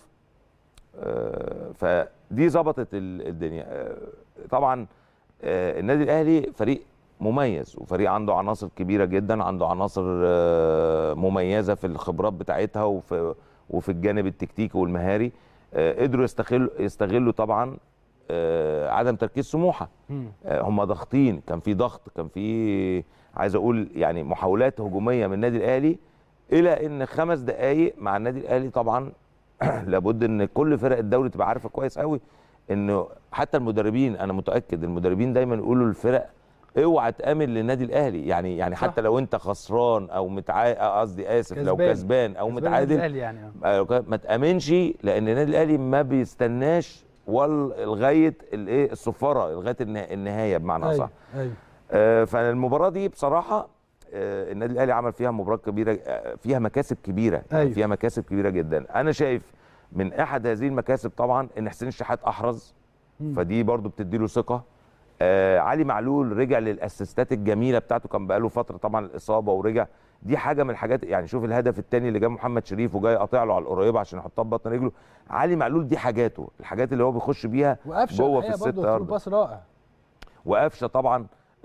آه، فدي ظبطت ال- الدنيا آه، طبعا آه، النادي الاهلي فريق مميز وفريق عنده عناصر كبيره جدا عنده عناصر آه، مميزه في الخبرات بتاعتها وفي وفي الجانب التكتيكي والمهاري آه، قدروا يستغلوا يستغلوا طبعا آه، عدم تركيز سموحه مم. آه، هم ضاغطين كان في ضغط كان في عايز اقول يعني محاولات هجوميه من النادي الاهلي الى ان خمس دقائق مع النادي الاهلي طبعا لابد ان كل فرق الدوري تبقى عارفه كويس قوي انه حتى المدربين انا متاكد المدربين دايما يقولوا للفرق اوعى تامن للنادي الاهلي يعني يعني صح. حتى لو انت خسران او متع قصدي اسف لو كسبان. كسبان او كسبان متعادل الأهلي يعني آه. آه، كان- ما تامنش لان النادي الاهلي ما بيستناش وال لغايه الايه الصفاره لغايه النها- النهايه بمعنى ايوه اصح ايوه آه، فالمباراه دي بصراحه آه، النادي الاهلي عمل فيها مباراه كبيره آه، فيها مكاسب كبيره يعني أيوة. فيها مكاسب كبيره جدا انا شايف من احد هذه المكاسب طبعا ان حسين الشحات احرز مم. فدي برضو بتدي له ثقه آه علي معلول رجع للاسيستات الجميله بتاعته كان بقاله فتره طبعا الاصابه ورجع دي حاجه من الحاجات يعني شوف الهدف الثاني اللي جاب محمد شريف وجاي قاطع له على القريبه عشان يحطها ببطن رجله علي معلول دي حاجاته الحاجات اللي هو بيخش بيها وقفشه جوه في الحقيقة الست برضه ثرو يارد باس رائع وقفشه طبعا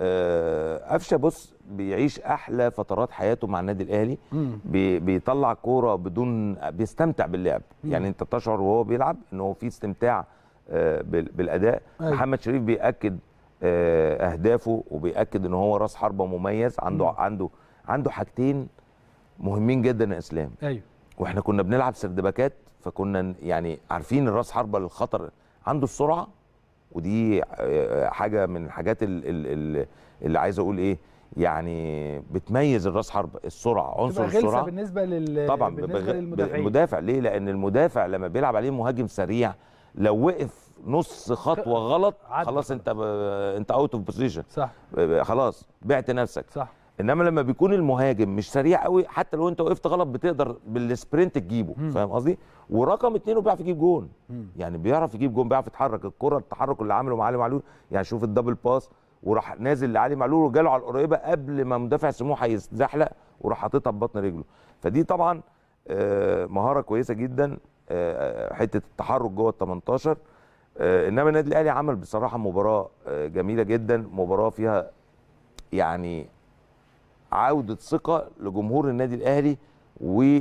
آه، قفشه بص بيعيش احلى فترات حياته مع النادي الاهلي مم. بي بيطلع كوره بدون بيستمتع باللعب مم. يعني انت تشعر وهو بيلعب ان هو في استمتاع آه، بال- بالاداء أيوة. محمد شريف بياكد آه، اهدافه وبياكد ان هو راس حربه مميز عنده مم. عنده عنده حاجتين مهمين جدا يا اسلام ايوه واحنا كنا بنلعب سردباكات فكنا ن- يعني عارفين الراس حربه الخطر عنده السرعه ودي آه، حاجه من الحاجات ال- ال- ال- اللي عايز اقول ايه يعني بتميز الراس حربه السرعه عنصر تبقى غلسه السرعه بالنسبه لل طبعا بالنسبه بغ- للمدافعين المدافع ليه لان المدافع لما بيلعب عليه مهاجم سريع لو وقف نص خطوه غلط عدى خلاص انت ب... انت اوت اوف بوزيشن صح خلاص بعت نفسك صح انما لما بيكون المهاجم مش سريع قوي حتى لو انت وقفت غلط بتقدر بالسبرنت تجيبه مم. فاهم قصدي ورقم اتنين هو بيعرف يجيب جون مم. يعني بيعرف يجيب جون بيعرف يتحرك الكره التحرك اللي عمله مع علي معلول يعني شوف الدبل باس وراح نازل لعلي معلول وجاله على القريبه قبل ما مدافع سموحه يتزحلق وراح حاططها ببطن رجله فدي طبعا آه، مهاره كويسه جدا آه، حته التحرك جوه ال 18 آه، انما النادي الاهلي عمل بصراحه مباراه آه، جميله جدا مباراه فيها يعني عوده ثقه لجمهور النادي الاهلي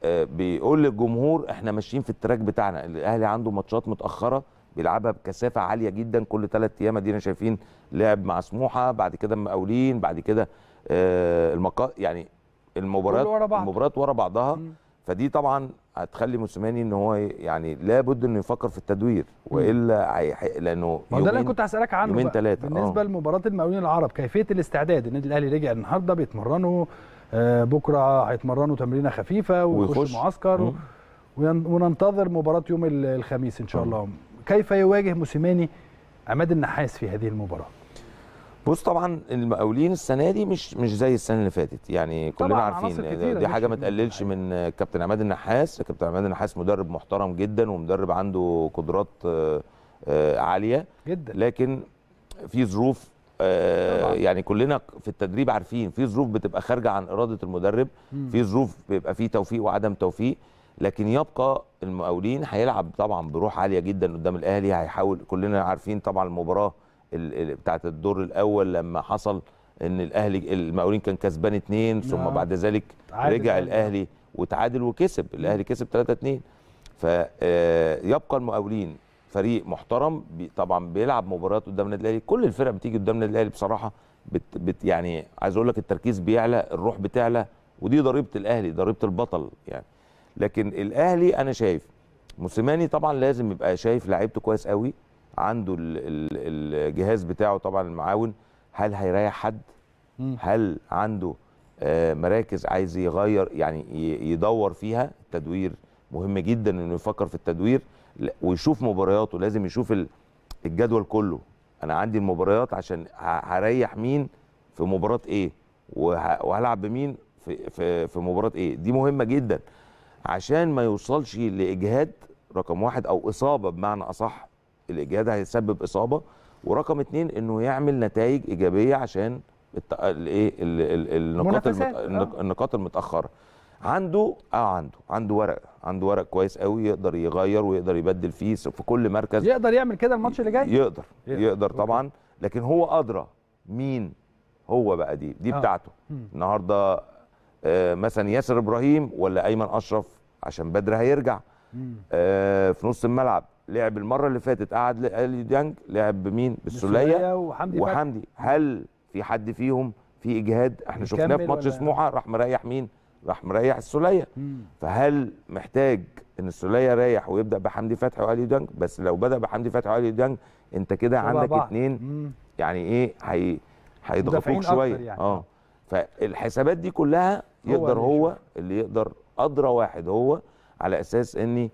آه، بيقول للجمهور احنا ماشيين في التراك بتاعنا الاهلي عنده ماتشات متاخره بيلعبها بكثافه عاليه جدا كل ثلاث ايام ادينا شايفين لعب مع سموحه بعد كده مقاولين بعد كده آه، المقا يعني المباريات كله ورا بعض. المباريات ورا بعضها مم. فدي طبعا هتخلي موسيماني ان هو يعني لابد انه يفكر في التدوير والا هيح- لانه ما هو ده اللي يومين- كنت هسالك عنه يومين بقى. تلاتة، بالنسبه آه. لمباراه المقاولين العرب كيفيه الاستعداد النادي الاهلي رجع النهارده بيتمرنوا آه، بكره هيتمرنوا تمرينه خفيفه ويخش ويخش. معسكر و- مم. ون- وننتظر مباراه يوم ال- الخميس ان شاء آه. الله كيف يواجه موسيماني عماد النحاس في هذه المباراه بص طبعا المقاولين السنه دي مش مش زي السنه اللي فاتت يعني كلنا طبعاً عارفين عناصر كتيرة دي حاجه ما مشيت. تقللش من كابتن عماد النحاس كابتن عماد النحاس مدرب محترم جدا ومدرب عنده قدرات آه، آه، عاليه جدا لكن في ظروف آه، طبعاً. يعني كلنا في التدريب عارفين في ظروف بتبقى خارجه عن اراده المدرب مم. في ظروف بيبقى فيه توفيق وعدم توفيق لكن يبقى المقاولين هيلعب طبعا بروح عاليه جدا قدام الاهلي هيحاول كلنا عارفين طبعا المباراه ال- ال- بتاعه الدور الاول لما حصل ان الاهلي المقاولين كان كسبان اتنين ثم آه. بعد ذلك تعادل رجع الأهلي. الاهلي وتعادل وكسب الاهلي كسب 3 2 فيبقى المقاولين فريق محترم بي طبعا بيلعب مباريات قدام النادي الاهلي كل الفرق بتيجي قدام النادي الاهلي بصراحه بت بت يعني عايز اقول لك التركيز بيعلى الروح بتعلى ودي ضريبه الاهلي ضريبه البطل يعني لكن الاهلي انا شايف موسيماني طبعا لازم يبقى شايف لعيبته كويس قوي عنده ال- ال- الجهاز بتاعه طبعا المعاون هل هيريح حد مم. هل عنده آه، مراكز عايز يغير يعني ي- يدور فيها التدوير مهم جدا انه يفكر في التدوير لا- ويشوف مبارياته لازم يشوف ال- الجدول كله انا عندي المباريات عشان ه- هريح مين في مباراه ايه وه- وهلعب بمين في في في مباراه ايه دي مهمه جدا عشان ما يوصلش لاجهاد رقم واحد او اصابه بمعنى اصح الاجهاد هيسبب اصابه ورقم اتنين انه يعمل نتائج ايجابيه عشان الت- الايه ال- ال- النقاط المت... منافسات، آه. النق- النقاط المتاخره عنده اه عنده عنده ورق عنده ورق كويس قوي يقدر يغير ويقدر يبدل فيه في كل مركز يقدر يعمل كده الماتش اللي جاي يقدر يقدر. يقدر أوكي. طبعا لكن هو ادرى مين هو بقى دي دي آه. بتاعته مم. النهارده آه، مثلا ياسر ابراهيم ولا ايمن اشرف عشان بدر هيرجع مم. آه، في نص الملعب لعب المره اللي فاتت قعد الي ديانج لعب بمين بالسوليه وحمدي فتحي. وحمدي هل في حد فيهم في اجهاد احنا شفناه في يكمل ماتش ولا- سموحه راح مريح مين راح مريح السوليه مم. فهل محتاج ان السوليه يريح ويبدا بحمدي فتحي والي ديانج بس لو بدا بحمدي فتحي والي ديانج انت كده شبه عندك بعض. اتنين مم. يعني ايه هي مدافعين هيضغطوك أكتر شويه يعني. اه فالحسابات دي كلها هو يقدر اللي هو يشوف. اللي يقدر ادرى واحد هو على اساس اني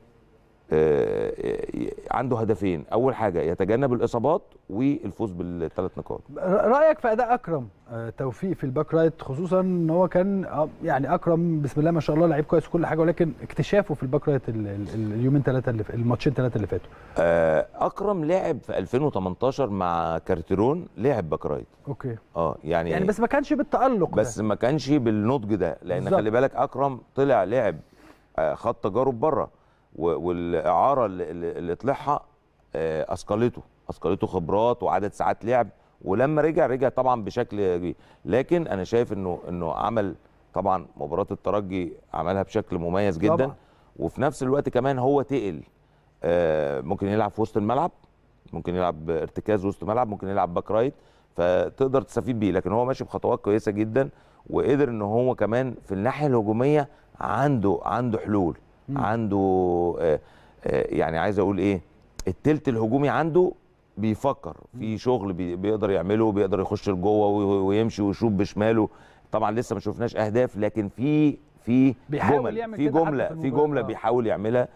آه، آه، عنده هدفين اول حاجه يتجنب الاصابات والفوز بالثلاث نقاط رايك في اداء اكرم آه، توفيق في الباك رايت خصوصا ان هو كان آه، يعني اكرم بسم الله ما شاء الله لعيب كويس وكل حاجه ولكن اكتشافه في الباك رايت ال- ال- اليومين ثلاثه اللي ف- الماتشين ثلاثه اللي فاتوا آه، اكرم لعب في 2018 مع كارتيرون لعب باك رايت اوكي اه يعني يعني بس ما كانش بالتالق بس ده. ما كانش بالنضج ده لان بالظبط. خلي بالك اكرم طلع لعب آه، خد تجارب بره و- والاعاره اللي, اللي اللي طلعها آه، اثقلته اثقلته خبرات وعدد ساعات لعب ولما رجع رجع طبعا بشكل كبير لكن انا شايف انه انه عمل طبعا مباراه الترجي عملها بشكل مميز جدا طبعاً. وفي نفس الوقت كمان هو تقل آه، ممكن يلعب في وسط الملعب ممكن يلعب ارتكاز وسط الملعب ممكن يلعب باك رايت فتقدر تستفيد بيه لكن هو ماشي بخطوات كويسه جدا وقدر ان هو كمان في الناحيه الهجوميه عنده عنده حلول مم. عنده آه، آه، يعني عايز اقول ايه التلت الهجومي عنده بيفكر في شغل بي- بيقدر يعمله بيقدر يخش لجوه وي- ويمشي ويشوط بشماله طبعا لسه ما شفناش اهداف لكن في في بيحاول جمل يعمل في كده حتى جمله في في المباريات. جمله آه. بيحاول يعملها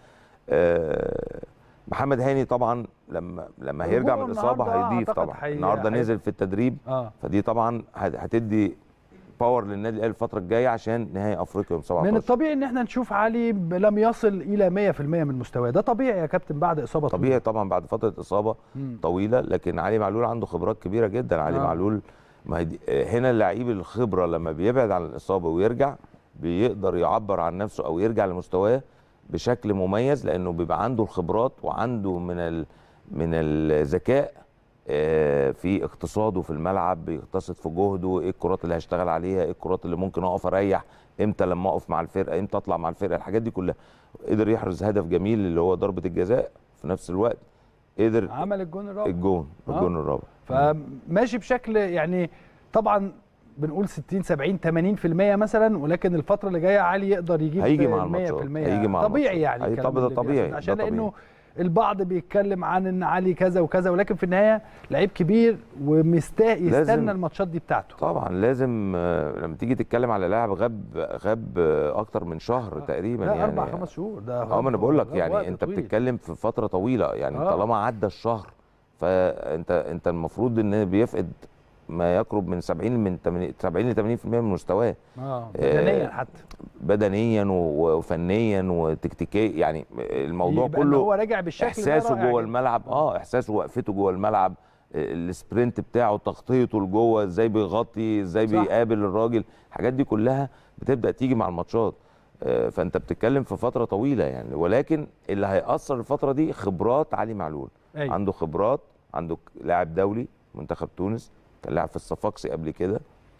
آه، محمد هاني طبعا لما لما هيرجع من هو الاصابه النهاردة هيضيف أعتقد طبعا هي- النهارده هي- نزل في التدريب اه فدي طبعا هت- هتدي باور للنادي الاهلي الفتره الجايه عشان نهائي افريقيا يوم من 17 الطبيعي ان احنا نشوف علي ب- لم يصل الى 100% من مستواه ده طبيعي يا كابتن بعد اصابه طبيعي طبعا بعد فتره اصابه مم. طويله لكن علي معلول عنده خبرات كبيره جدا علي آه. معلول ما هي دي- آه، هنا اللعيب الخبره لما بيبعد عن الاصابه ويرجع بيقدر يعبر عن نفسه او يرجع لمستواه بشكل مميز لانه بيبقى عنده الخبرات وعنده من ال من الذكاء آه، في اقتصاده في الملعب بيقتصد في جهده ايه الكرات اللي هشتغل عليها ايه الكرات اللي ممكن اقف اريح امتى لما اقف مع الفرقه امتى اطلع مع الفرقه الحاجات دي كلها قدر يحرز هدف جميل اللي هو ضربه الجزاء في نفس الوقت قدر عمل الجون الرابع الجون آه. الجون الرابع فماشي بشكل يعني طبعا بنقول 60 70 80% مثلا ولكن الفتره اللي جايه علي يقدر يجيب هيجي مع 100% الماتشات، هيجي مع طبيعي الماتشات. يعني هي- الكلام طب ده اللي طبيعي، بيحصل. ده عشان طبيعي. لانه البعض بيتكلم عن ان علي كذا وكذا ولكن في النهايه لعيب كبير ومستاهل يستنى لازم- الماتشات دي بتاعته طبعا لازم آه، لما تيجي تتكلم على لاعب غاب غاب آه، اكتر من شهر تقريبا لا يعني اربع خمس شهور ده اه ما انا بقول لك وقت يعني انت طويل. بتتكلم في فتره طويله يعني آه. طالما عدى الشهر فانت انت المفروض ان بيفقد ما يقرب من 70 من 80 70 ل 80% من مستواه اه بدنيا آه، حتى بدنيا و- وفنيا وتكتيكيا يعني الموضوع يبقى إن كله هو راجع بالشكل ده احساسه رائع جوه جداً. الملعب اه احساسه وقفته جوه الملعب آه، السبرنت بتاعه تغطيته لجوه ازاي بيغطي ازاي صح. بيقابل الراجل الحاجات دي كلها بتبدا تيجي مع الماتشات آه، فانت بتتكلم في فتره طويله يعني ولكن اللي هيأثر الفتره دي خبرات علي معلول أيوة. عنده خبرات عنده لاعب دولي منتخب تونس كان لاعب في الصفاقسي قبل كده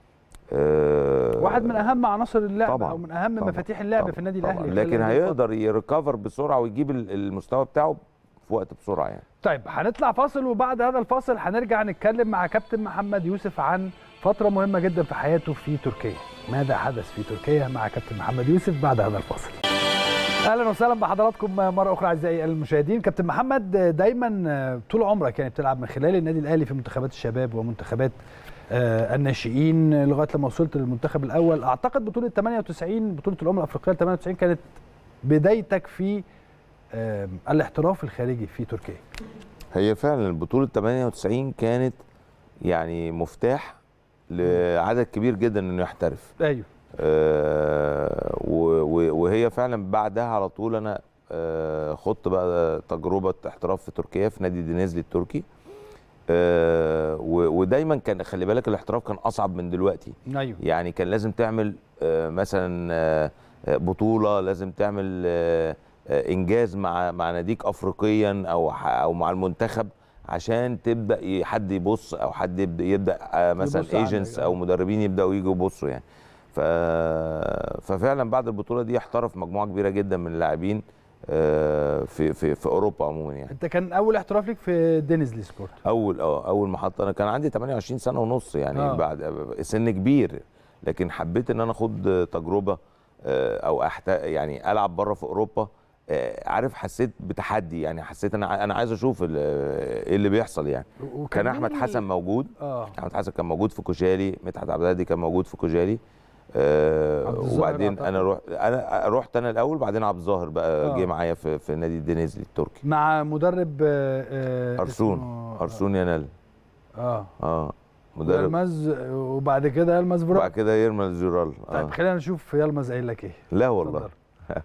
آه، واحد من اهم عناصر اللعب طبعا او من اهم طبعا مفاتيح اللعب طبعا في النادي طبعا. الاهلي لكن خلال هذه الفترة. هيقدر يريكفر بسرعه ويجيب ال- المستوى بتاعه في وقت بسرعه يعني طيب هنطلع فاصل وبعد هذا الفاصل هنرجع نتكلم مع كابتن محمد يوسف عن فترة مهمة جدا في حياته في تركيا ماذا حدث في تركيا مع كابتن محمد يوسف بعد هذا الفاصل اهلا وسهلا بحضراتكم مره اخرى اعزائي المشاهدين كابتن محمد دايما طول عمرك يعني بتلعب من خلال النادي الاهلي في منتخبات الشباب ومنتخبات آه، الناشئين لغايه لما وصلت للمنتخب الاول اعتقد بطوله 98 بطوله الامم الافريقيه 98 كانت بدايتك في آه، الاحتراف الخارجي في تركيا هي فعلا بطولة 98 كانت يعني مفتاح لعدد كبير جدا انه يحترف ايوه آه، و- و- وهي فعلا بعدها على طول انا آه، خضت بقى تجربة احتراف في تركيا في نادي دينيزلي التركي آه، و- ودايما كان خلي بالك الاحتراف كان اصعب من دلوقتي ايوه يعني كان لازم تعمل آه، مثلا آه، آه، بطوله لازم تعمل آه، آه، انجاز مع مع ناديك افريقيا او ح- او مع المنتخب عشان تبدا ي- حد يبص او حد يبدا, يبدأ آه، مثلا يبص عنك، ايجنتس آه. او مدربين يبداوا يجوا يبصوا يعني ف... ففعلا بعد البطوله دي احترف مجموعه كبيره جدا من اللاعبين آه، في في في اوروبا عموما يعني انت كان اول احتراف لك في دينيزلي سبورت اول اه اول محطه انا كان عندي 28 سنه ونص يعني آه. آه. بعد سن كبير لكن حبيت ان انا اخد تجربه آه، او أحت... يعني العب بره في اوروبا آه، عارف حسيت بتحدي يعني حسيت انا انا عايز اشوف ال- ايه اللي بيحصل يعني وكان كان احمد مين- حسن موجود اه احمد حسن كان موجود في كوشالي مدحت عبد الهادي كان موجود في كوشالي آه عبد الظاهر وبعدين أعتقد. انا رحت انا رحت انا الاول بعدين عبد الظاهر بقى آه. جه معايا في في نادي الدنيزلي التركي مع مدرب آه، آه، ارسون اسمه- ارسون يانال اه اه مدرب يلمز وبعد كده يلمز وبعد براك كده يرمى جورال طيب آه. خلينا نشوف يلمز قايل لك ايه لا والله اتفضل.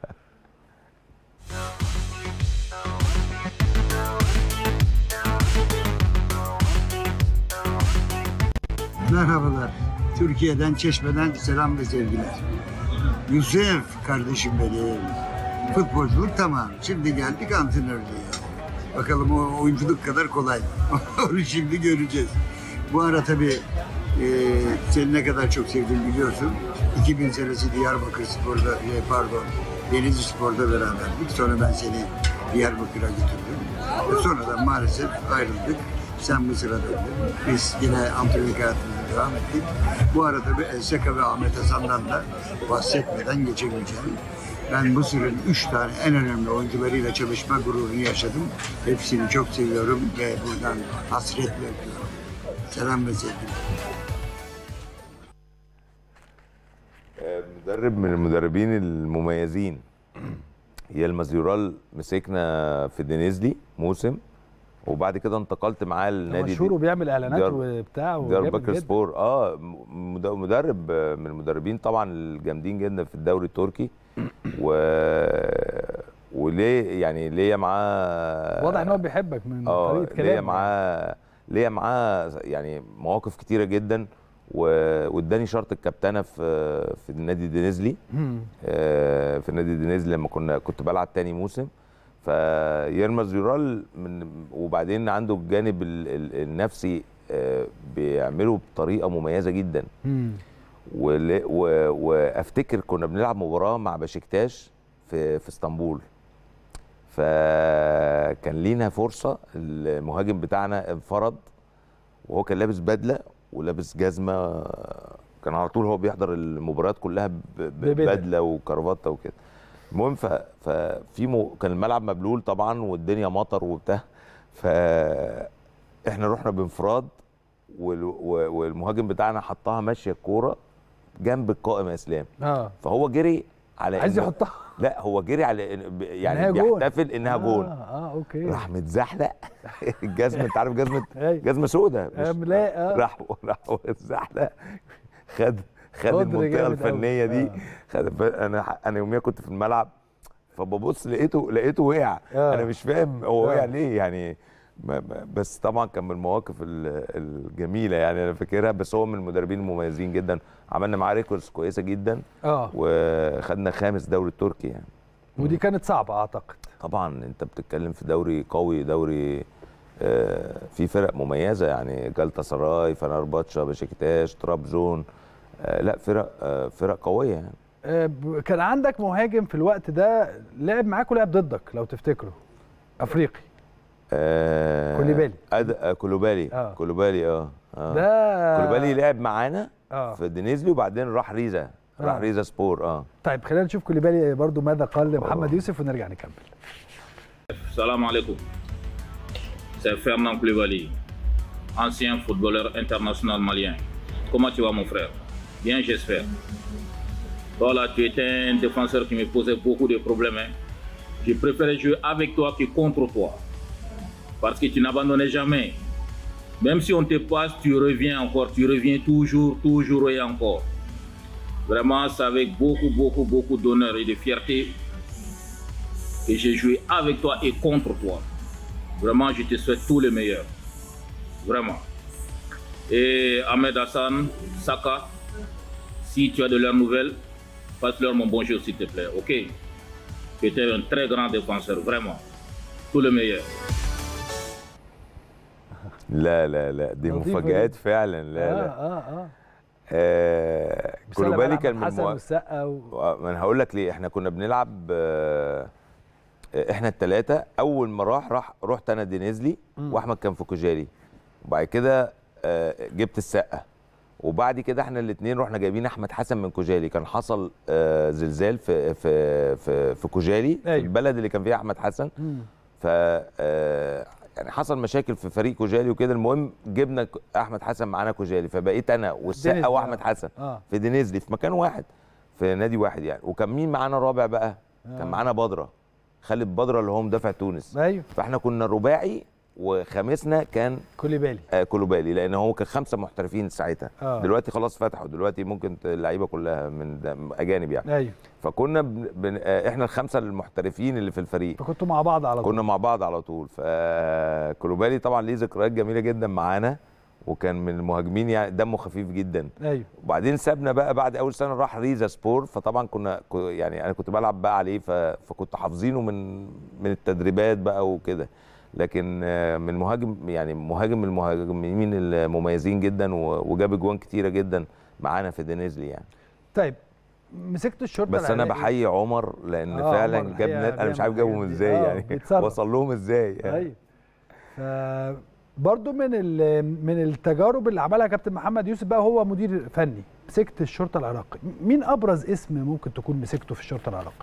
Merhabalar. Türkiye'den, Çeşme'den selam ve sevgiler. Yusuf kardeşim benim. Futbolculuk tamam. Şimdi geldik antrenörlüğe. Bakalım o oyunculuk kadar kolay mı? Onu şimdi göreceğiz. Bu ara tabii e, seni ne kadar çok sevdim biliyorsun. 2000 senesi Diyarbakır Spor'da, e, pardon Denizli Spor'da beraberdik. Sonra ben seni Diyarbakır'a götürdüm. Ve sonradan maalesef ayrıldık. Sen Mısır'a döndün. Biz yine antrenörlük hayatımıza devam ettik. Bu arada tabii Elseka ve Ahmet Hasan'dan da bahsetmeden geçemeyeceğim. Ben Mısır'ın üç tane en önemli oyuncularıyla çalışma gururunu yaşadım. Hepsini çok seviyorum ve buradan hasretle öpüyorum. Selam ve sevgiler. آه، مدرب من المدربين المميزين يلمز يورال مسكنا في دينيزلي موسم وبعد كده انتقلت معاه ده لنادي مشهور وبيعمل اعلانات ديار- وبتاع ديار وجامد بكر جدا. سبور اه مد- مدرب آه، من المدربين طبعا الجامدين جدا في الدوري التركي و وليه يعني ليا معاه واضح ان هو بيحبك من اه طريقه ليا كلامه معاه ليا معاه يعني مواقف كتيره جدا و- واداني شرط الكابتنه في في النادي دينيزلي مم. آه، في نادي دينيزلي لما كنا كنت بلعب تاني موسم فيرمز يورال من وبعدين عنده الجانب ال- ال- النفسي آه، بيعمله بطريقه مميزه جدا مم. ول- و- وافتكر كنا بنلعب مباراه مع بشكتاش في في اسطنبول فكان لينا فرصه المهاجم بتاعنا انفرد وهو كان لابس بدله ولابس جزمه كان على طول هو بيحضر المباريات كلها ب- ب- ببدل. ببدله وكرافته وكده المهم ف... ففي م... كان الملعب مبلول طبعا والدنيا مطر وبتاع ف احنا رحنا بانفراد وال... و- والمهاجم بتاعنا حطها ماشيه الكوره جنب القائم يا اسلام اه فهو جري على عايز إنه- يحطها لا هو جري على إن- ب- إنها يعني جون. بيحتفل انها جون اه, آه اوكي راح متزحلق الجزمه انت عارف جزمه أيوة. جزمه سوداء آه، لا، آه. راح راح متزحلق خد خد قدر المنطقه جامد أوي. الفنيه دي آه. خد ف- انا انا يوميا كنت في الملعب فببص لقيته لقيته وقع آه. انا مش فاهم هو آه. وقع ليه يعني ما- ما- بس طبعا كان من المواقف ال- الجميله يعني انا فاكرها بس هو من المدربين المميزين جدا عملنا معاه ريكوردز كويسه جدا اه وخدنا خامس دوري التركي يعني ودي كانت صعبه اعتقد طبعا انت بتتكلم في دوري قوي دوري آه، في فرق مميزه يعني جالتا سراي فنرباتشا بشكتاش طرابزون آه، لا فرق آه، فرق قويه يعني آه، ب- كان عندك مهاجم في الوقت ده لعب معاك ولعب ضدك لو تفتكروا افريقي آه، كوليبالي. أد... آه، كولوبالي آه. كولوبالي اه اه ده كولوبالي لعب معانا اه في دينيزلي وبعدين راح ريزا راح آه. ريزا سبور اه طيب خلينا نشوف كوليبالي برضو ماذا قال لمحمد يوسف ونرجع نكمل Salam alaikum. C'est Fernand Koulibaly, ancien footballeur international malien. Comment tu vas mon frère Bien j'espère. Voilà, tu étais un défenseur qui me posait beaucoup de problèmes. hein. Je préférais jouer avec toi que contre toi. Parce que tu n'abandonnais jamais. Même si on te passe, tu reviens encore, tu reviens toujours, toujours et encore. Vraiment, c'est avec beaucoup, beaucoup, beaucoup d'honneur et de fierté et j'ai joué avec toi et contre toi. Vraiment, je te souhaite tout le meilleur. Vraiment. Et Ahmed Hassan, Saka, si tu as de leurs nouvelles, passe-leur mon bonjour s'il te plaît, ok Tu étais un très grand défenseur, vraiment. Tout le meilleur. لا لا لا دي لطيفة مفاجآت جدا. فعلا لا اه لا اه اه آه بسلم كولوبالي على كان من حسن المو... والسقا و... آه، ما انا هقول لك ليه احنا كنا بنلعب آه، احنا الثلاثه اول ما راح راح رحت انا دينيزلي واحمد كان في كوجالي وبعد كده آه، جبت السقه وبعد كده احنا الاثنين رحنا جايبين احمد حسن من كوجالي كان حصل آه، زلزال في في في, في كوجالي في أيوة. البلد اللي كان فيها احمد حسن مم. ف آه، يعني حصل مشاكل في فريق كوجالي وكده المهم جبنا ك- احمد حسن معانا كوجالي فبقيت انا دينيزلي، والسقا واحمد آه. حسن اه في دينيزلي في مكان واحد في نادي واحد يعني وكان مين معانا رابع بقى آه. كان معانا بدره خالد بدره اللي هو مدافع تونس ايوه فاحنا كنا رباعي وخامسنا كان كوليبالي آه كولوبالي لان هو كان خمسه محترفين ساعتها آه. دلوقتي خلاص فتحوا دلوقتي ممكن ت- اللعيبه كلها من ده- اجانب يعني ايوه فكنا بن... بن... آه احنا الخمسه المحترفين اللي في الفريق فكنتوا مع بعض على طول كنا مع بعض على طول فكولوبالي طبعا ليه ذكريات جميله جدا معانا وكان من المهاجمين يعني دمه خفيف جدا ايوه وبعدين سابنا بقى بعد اول سنه راح ريزا سبور فطبعا كنا كو- يعني انا كنت بلعب بقى عليه ف... فكنت حافظينه من من التدريبات بقى وكده لكن آه، من مهاجم يعني مهاجم من المهاجمين المميزين جدا و- وجاب اجوان كتيره جدا معانا في دينيزلي يعني طيب مسكت الشرطه بس انا العراقية. بحيي عمر لان آه، فعلا عمر جاب الحقيقة ناس انا مش عارف بيعمل جابهم الحاجات دي. ازاي آه، يعني بيتصرف. وصل لهم ازاي يعني. ايوه ف برضه من ال- من التجارب اللي عملها كابتن محمد يوسف بقى هو مدير فني مسكت الشرطه العراقي مين ابرز اسم ممكن تكون مسكته في الشرطه العراقي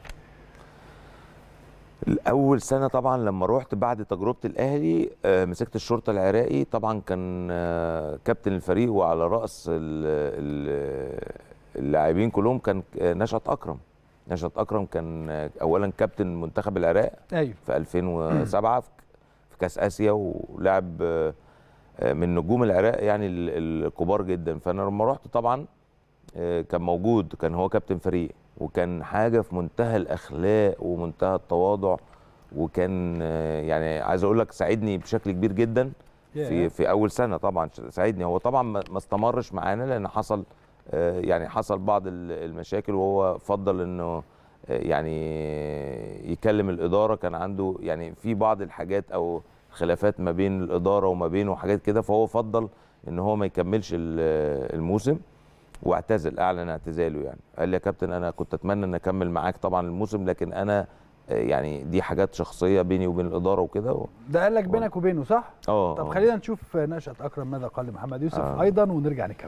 اول سنه طبعا لما رحت بعد تجربه الاهلي آه، مسكت الشرطه العراقي طبعا كان آه، كابتن الفريق وعلى راس ال- ال- اللاعبين كلهم كان آه، نشأت اكرم نشأت اكرم كان آه، اولا كابتن منتخب العراق ايوه في 2007 في في كاس اسيا ولعب آه، آه، من نجوم العراق يعني ال- الكبار جدا فانا لما رحت طبعا آه، كان موجود كان هو كابتن فريق وكان حاجه في منتهى الاخلاق ومنتهى التواضع وكان آه، يعني عايز اقول لك ساعدني بشكل كبير جدا في ياه. في اول سنه طبعا ساعدني هو طبعا ما ما استمرش معانا لان حصل آه، يعني حصل بعض ال- المشاكل وهو فضل انه آه، يعني يكلم الاداره كان عنده يعني في بعض الحاجات او خلافات ما بين الاداره وما بينه وحاجات كده فهو فضل ان هو ما يكملش ال- الموسم واعتزل اعلن اعتزاله يعني قال لي يا كابتن انا كنت اتمنى ان اكمل معاك طبعا الموسم لكن انا آه، يعني دي حاجات شخصيه بيني وبين الاداره وكده و- ده قال لك بينك وبينه صح؟ اه طب آه. خلينا نشوف نشأة أكرم ماذا قال لمحمد يوسف آه. أيضا ونرجع نكمل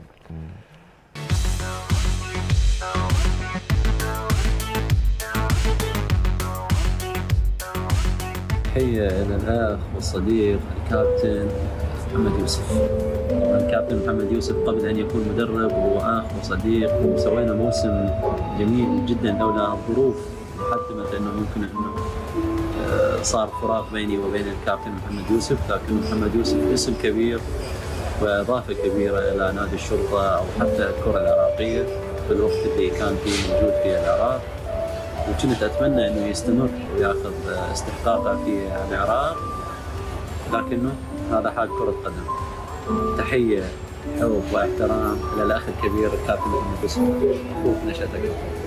تحية إلى الأخ والصديق الكابتن محمد يوسف طبعا الكابتن محمد يوسف قبل أن يكون مدرب هو أخ وصديق وسوينا موسم جميل جدا لولا الظروف حتمت أنه ممكن أنه آه، صار فراق بيني وبين الكابتن محمد يوسف لكن محمد يوسف اسم كبير وإضافة كبيرة إلى نادي الشرطة أو حتى الكرة العراقية في الوقت اللي كان فيه موجود في العراق وكنت اتمنى انه يستمر وياخذ استحقاقه في العراق لكنه هذا حال كره قدم تحيه حب واحترام الى الاخ الكبير الكابتن محمد يوسف اخوك نشأتك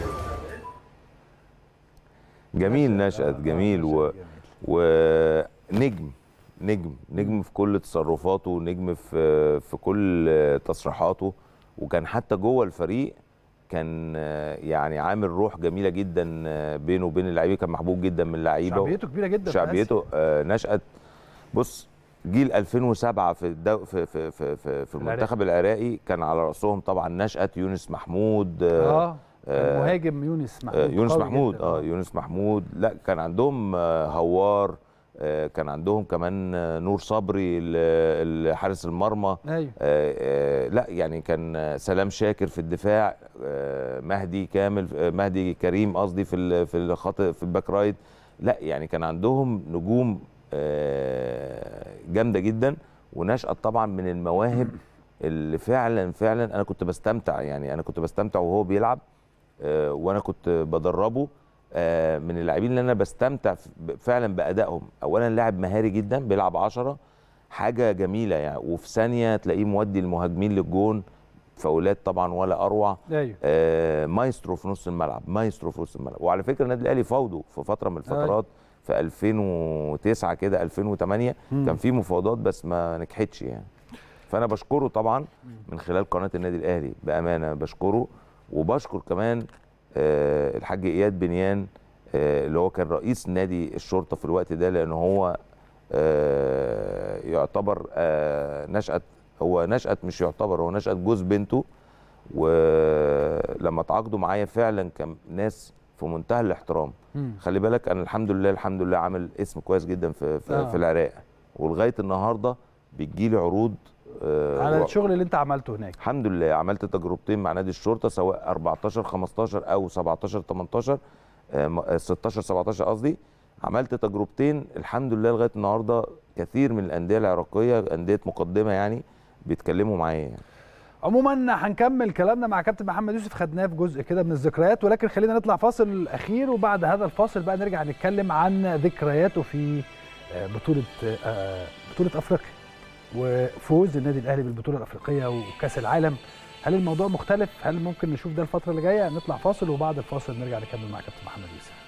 جميل نشأت جميل و... ونجم نجم نجم في كل تصرفاته نجم في في كل تصريحاته وكان حتى جوه الفريق كان آه، يعني عامل روح جميله جدا آه، بينه وبين اللعيبه كان محبوب جدا من اللعيبه شعبيته كبيرة جدا في شعبيته آه، نشأت بص جيل 2007 في الدو في في في في, في المنتخب العراقي كان على راسهم طبعا نشأت يونس محمود آسيا. آه اه كان مهاجم يونس محمود آه، يونس قوي محمود جداً. اه يونس محمود لا كان عندهم آه، هوار آه، كان عندهم كمان آه، نور صبري ل- لحارس المرمى ايوه آه، آه، لا يعني كان آه، سلام شاكر في الدفاع آه، مهدي كامل آه، مهدي كريم قصدي في ال- في الخط في الباك رايت لا يعني كان عندهم نجوم آه، جامده جدا ونشأت طبعا من المواهب اللي فعلا فعلا انا كنت بستمتع يعني انا كنت بستمتع وهو بيلعب آه، وانا كنت بدربه آه، من اللاعبين اللي انا بستمتع ف- ب- فعلا بادائهم اولا لاعب مهاري جدا بيلعب عشرة حاجه جميله يعني وفي ثانيه تلاقيه مودي المهاجمين للجون فاولات طبعا ولا اروع ايوه آه، مايسترو في نص الملعب مايسترو في نص الملعب وعلى فكره النادي الاهلي فاوضه في فتره من الفترات في 2009 كده 2008 مم. كان في مفاوضات بس ما نجحتش يعني فانا بشكره طبعا من خلال قناه النادي الاهلي بامانه بشكره وبشكر كمان آه، الحاج اياد بنيان آه، اللي هو كان رئيس نادي الشرطه في الوقت ده لان هو آه، يعتبر آه، نشأة هو نشأة مش يعتبر هو نشأة جوز بنته ولما تعاقدوا معايا فعلا كان ناس في منتهى الاحترام مم. خلي بالك انا الحمد لله الحمد لله عامل اسم كويس جدا في في, آه. آه. في العراق ولغايه النهارده بتجيلي عروض آه على و- الشغل اللي انت عملته هناك الحمد لله عملت تجربتين مع نادي الشرطه سواء 14 15 او 17 18 آه، م- آه، 16 17 قصدي عملت تجربتين الحمد لله لغايه النهارده كثير من الانديه العراقيه انديه مقدمه يعني بيتكلموا معايا يعني. عموما هنكمل كلامنا مع كابتن محمد يوسف خدناه في جزء كده من الذكريات ولكن خلينا نطلع فاصل اخير وبعد هذا الفاصل بقى نرجع نتكلم عن ذكرياته في آه، بطوله آه، بطوله افريقيا وفوز النادي الاهلي بالبطوله الافريقيه وكاس العالم هل الموضوع مختلف هل ممكن نشوف ده الفتره اللي جايه نطلع فاصل وبعد الفاصل نرجع نكمل مع كابتن محمد يوسف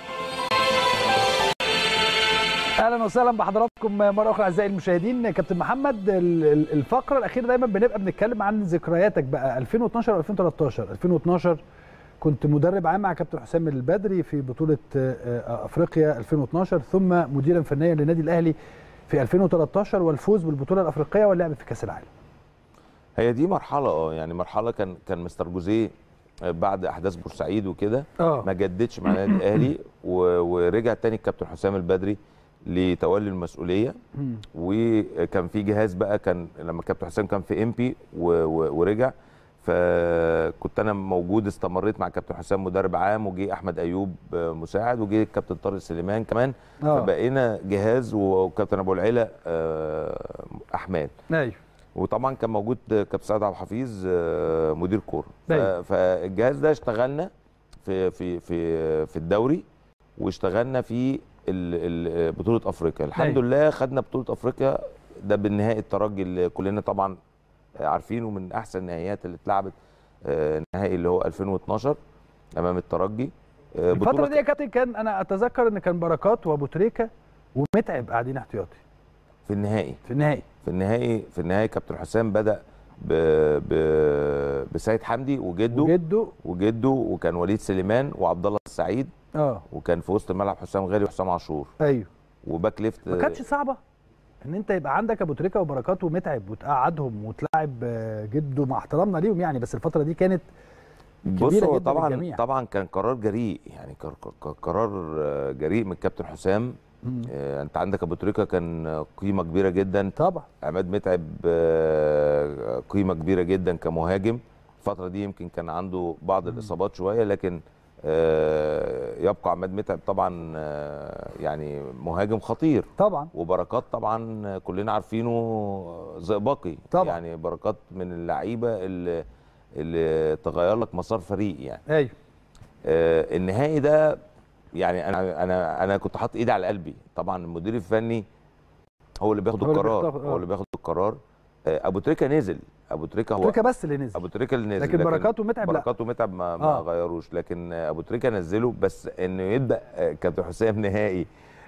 اهلا وسهلا بحضراتكم مره اخرى اعزائي المشاهدين كابتن محمد ال- ال- الفقره الاخيره دايما بنبقى بنتكلم عن ذكرياتك بقى 2012 و 2013 2012 كنت مدرب عام مع كابتن حسام البدري في بطوله آه، آه، افريقيا 2012 ثم مديرا فنيا للنادي الاهلي في 2013 والفوز بالبطوله الافريقيه واللعب في كاس العالم هي دي مرحله اه يعني مرحله كان كان مستر جوزيه آه، بعد احداث بورسعيد وكده اه ما جددش مع النادي الاهلي و- ورجع تاني الكابتن حسام البدري لتولي المسؤوليه مم. وكان في جهاز بقى كان لما الكابتن حسام كان في امبي ورجع فكنت انا موجود استمريت مع كابتن حسام مدرب عام وجي احمد ايوب آه، مساعد وجي الكابتن طارق سليمان كمان اه فبقينا جهاز وكابتن ابو العلا آه، احمال ايوه وطبعا كان موجود كابتن سعد عبد الحفيظ آه، مدير كوره ف- أيوة. فالجهاز ده اشتغلنا في في في في الدوري واشتغلنا في ال- ال- بطوله افريقيا الحمد أيوة. لله خدنا بطوله افريقيا ده بالنهائي الترجي اللي كلنا طبعا عارفينه من احسن النهائيات اللي اتلعبت آه، النهائي اللي هو 2012 امام الترجي آه، الفتره بطولة دي يا كابتن كان انا اتذكر ان كان بركات وابو تريكه ومتعب قاعدين احتياطي في النهائي في النهائي في النهائي في النهائي كابتن حسام بدا ب... ب... بسيد حمدي وجده وجده وجده وكان وليد سليمان وعبد الله السعيد اه وكان في وسط الملعب حسام غالي وحسام عاشور ايوه وباك ليفت ما كانتش صعبه ان انت يبقى عندك ابو تريكه وبركات ومتعب وتقعدهم وتلعب آه، جده مع احترامنا ليهم يعني بس الفتره دي كانت بص كبيرة هو جدا طبعا للجميع. طبعا كان قرار جريء يعني كر- كر- قرار آه، جريء من الكابتن حسام مم. آه، انت عندك ابو تريكه كان قيمه كبيره جدا طبعا عماد متعب آه، قيمه كبيره جدا كمهاجم الفتره دي يمكن كان عنده بعض الاصابات شويه لكن آه، يبقى عماد متعب طبعا آه، يعني مهاجم خطير طبعا وبركات طبعا كلنا عارفينه زئبقي طبعا. يعني بركات من اللعيبه اللي اللي تغير لك مسار فريق يعني ايوه آه، النهائي ده يعني انا انا انا كنت حاطط ايدي على قلبي طبعا المدير الفني هو اللي بياخد هو اللي القرار بيختار- آه. هو اللي بياخد القرار آه، ابو تريكه نزل ابو تريكه هو تريكه بس اللي نزل ابو تريكه اللي نزل لكن بركات ومتعب لا. بركات ومتعب ما, ما آه. غيروش لكن آه، ابو تريكه نزله بس انه يبدا آه، كابتن حسام نهائي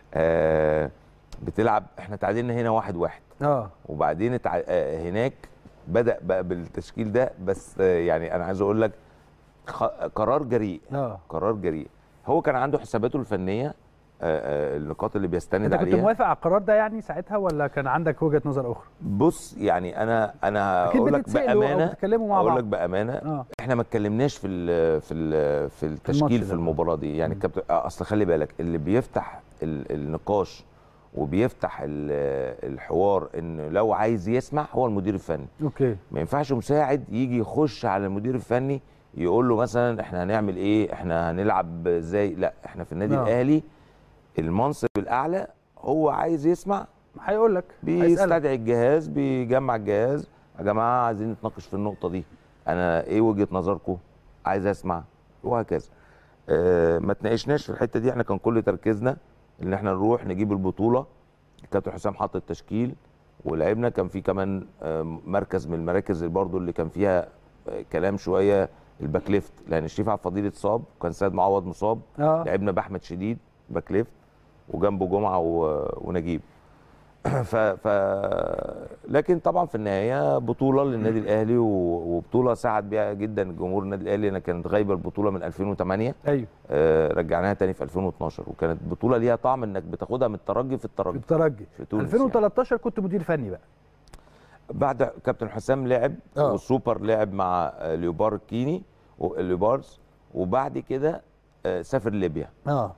آه، بتلعب احنا تعادلنا هنا واحد واحد اه وبعدين اتع... آه، هناك بدا بقى بالتشكيل ده بس آه، يعني انا عايز اقول لك خ... قرار جريء اه قرار جريء هو كان عنده حساباته الفنيه آه، آه، النقاط اللي بيستند انت كنت عليها موافق على القرار ده يعني ساعتها ولا كان عندك وجهه نظر اخرى بص يعني انا انا اكيد اقول لك بتتسالوا او بامانه بتتكلموا مع اقول بعض لك بامانه اه احنا ما اتكلمناش في ال في ال في التشكيل ده. في المباراه دي يعني الكابتن آه، اصل خلي بالك اللي بيفتح ال- النقاش وبيفتح ال- الحوار ان لو عايز يسمع هو المدير الفني اوكي ما ينفعش مساعد يجي يخش على المدير الفني يقول له مثلا احنا هنعمل ايه احنا هنلعب ازاي لا احنا في النادي آه. الاهلي المنصب الاعلى هو عايز يسمع هيقول لك هيسألك. بيستدعي الجهاز بيجمع الجهاز يا جماعه عايزين نتناقش في النقطه دي انا ايه وجهه نظركم عايز اسمع وهكذا آه ما تناقشناش في الحته دي احنا كان كل تركيزنا ان احنا نروح نجيب البطوله الكابتن حسام حط التشكيل ولعبنا كان في كمان آه، مركز من المراكز اللي برضو اللي كان فيها آه، كلام شويه الباك ليفت لان شريف عبد الفضيل اتصاب وكان سيد معوض مصاب اه لعبنا باحمد شديد باك ليفت وجنبه جمعه و... ونجيب ف... ف لكن طبعا في النهايه بطوله للنادي الاهلي و... وبطوله ساعد بيها جدا جمهور النادي الاهلي لان كانت غايبه البطوله من 2008 ايوه آه رجعناها تاني في 2012 وكانت بطوله ليها طعم انك بتاخدها من الترجي في الترجي الترجي في تونس 2013 كنت مدير فني بقى بعد كابتن حسام لعب آه. والسوبر لعب مع آه، ليوبار كيني ليوبارز وبعد كده آه، سافر ليبيا اه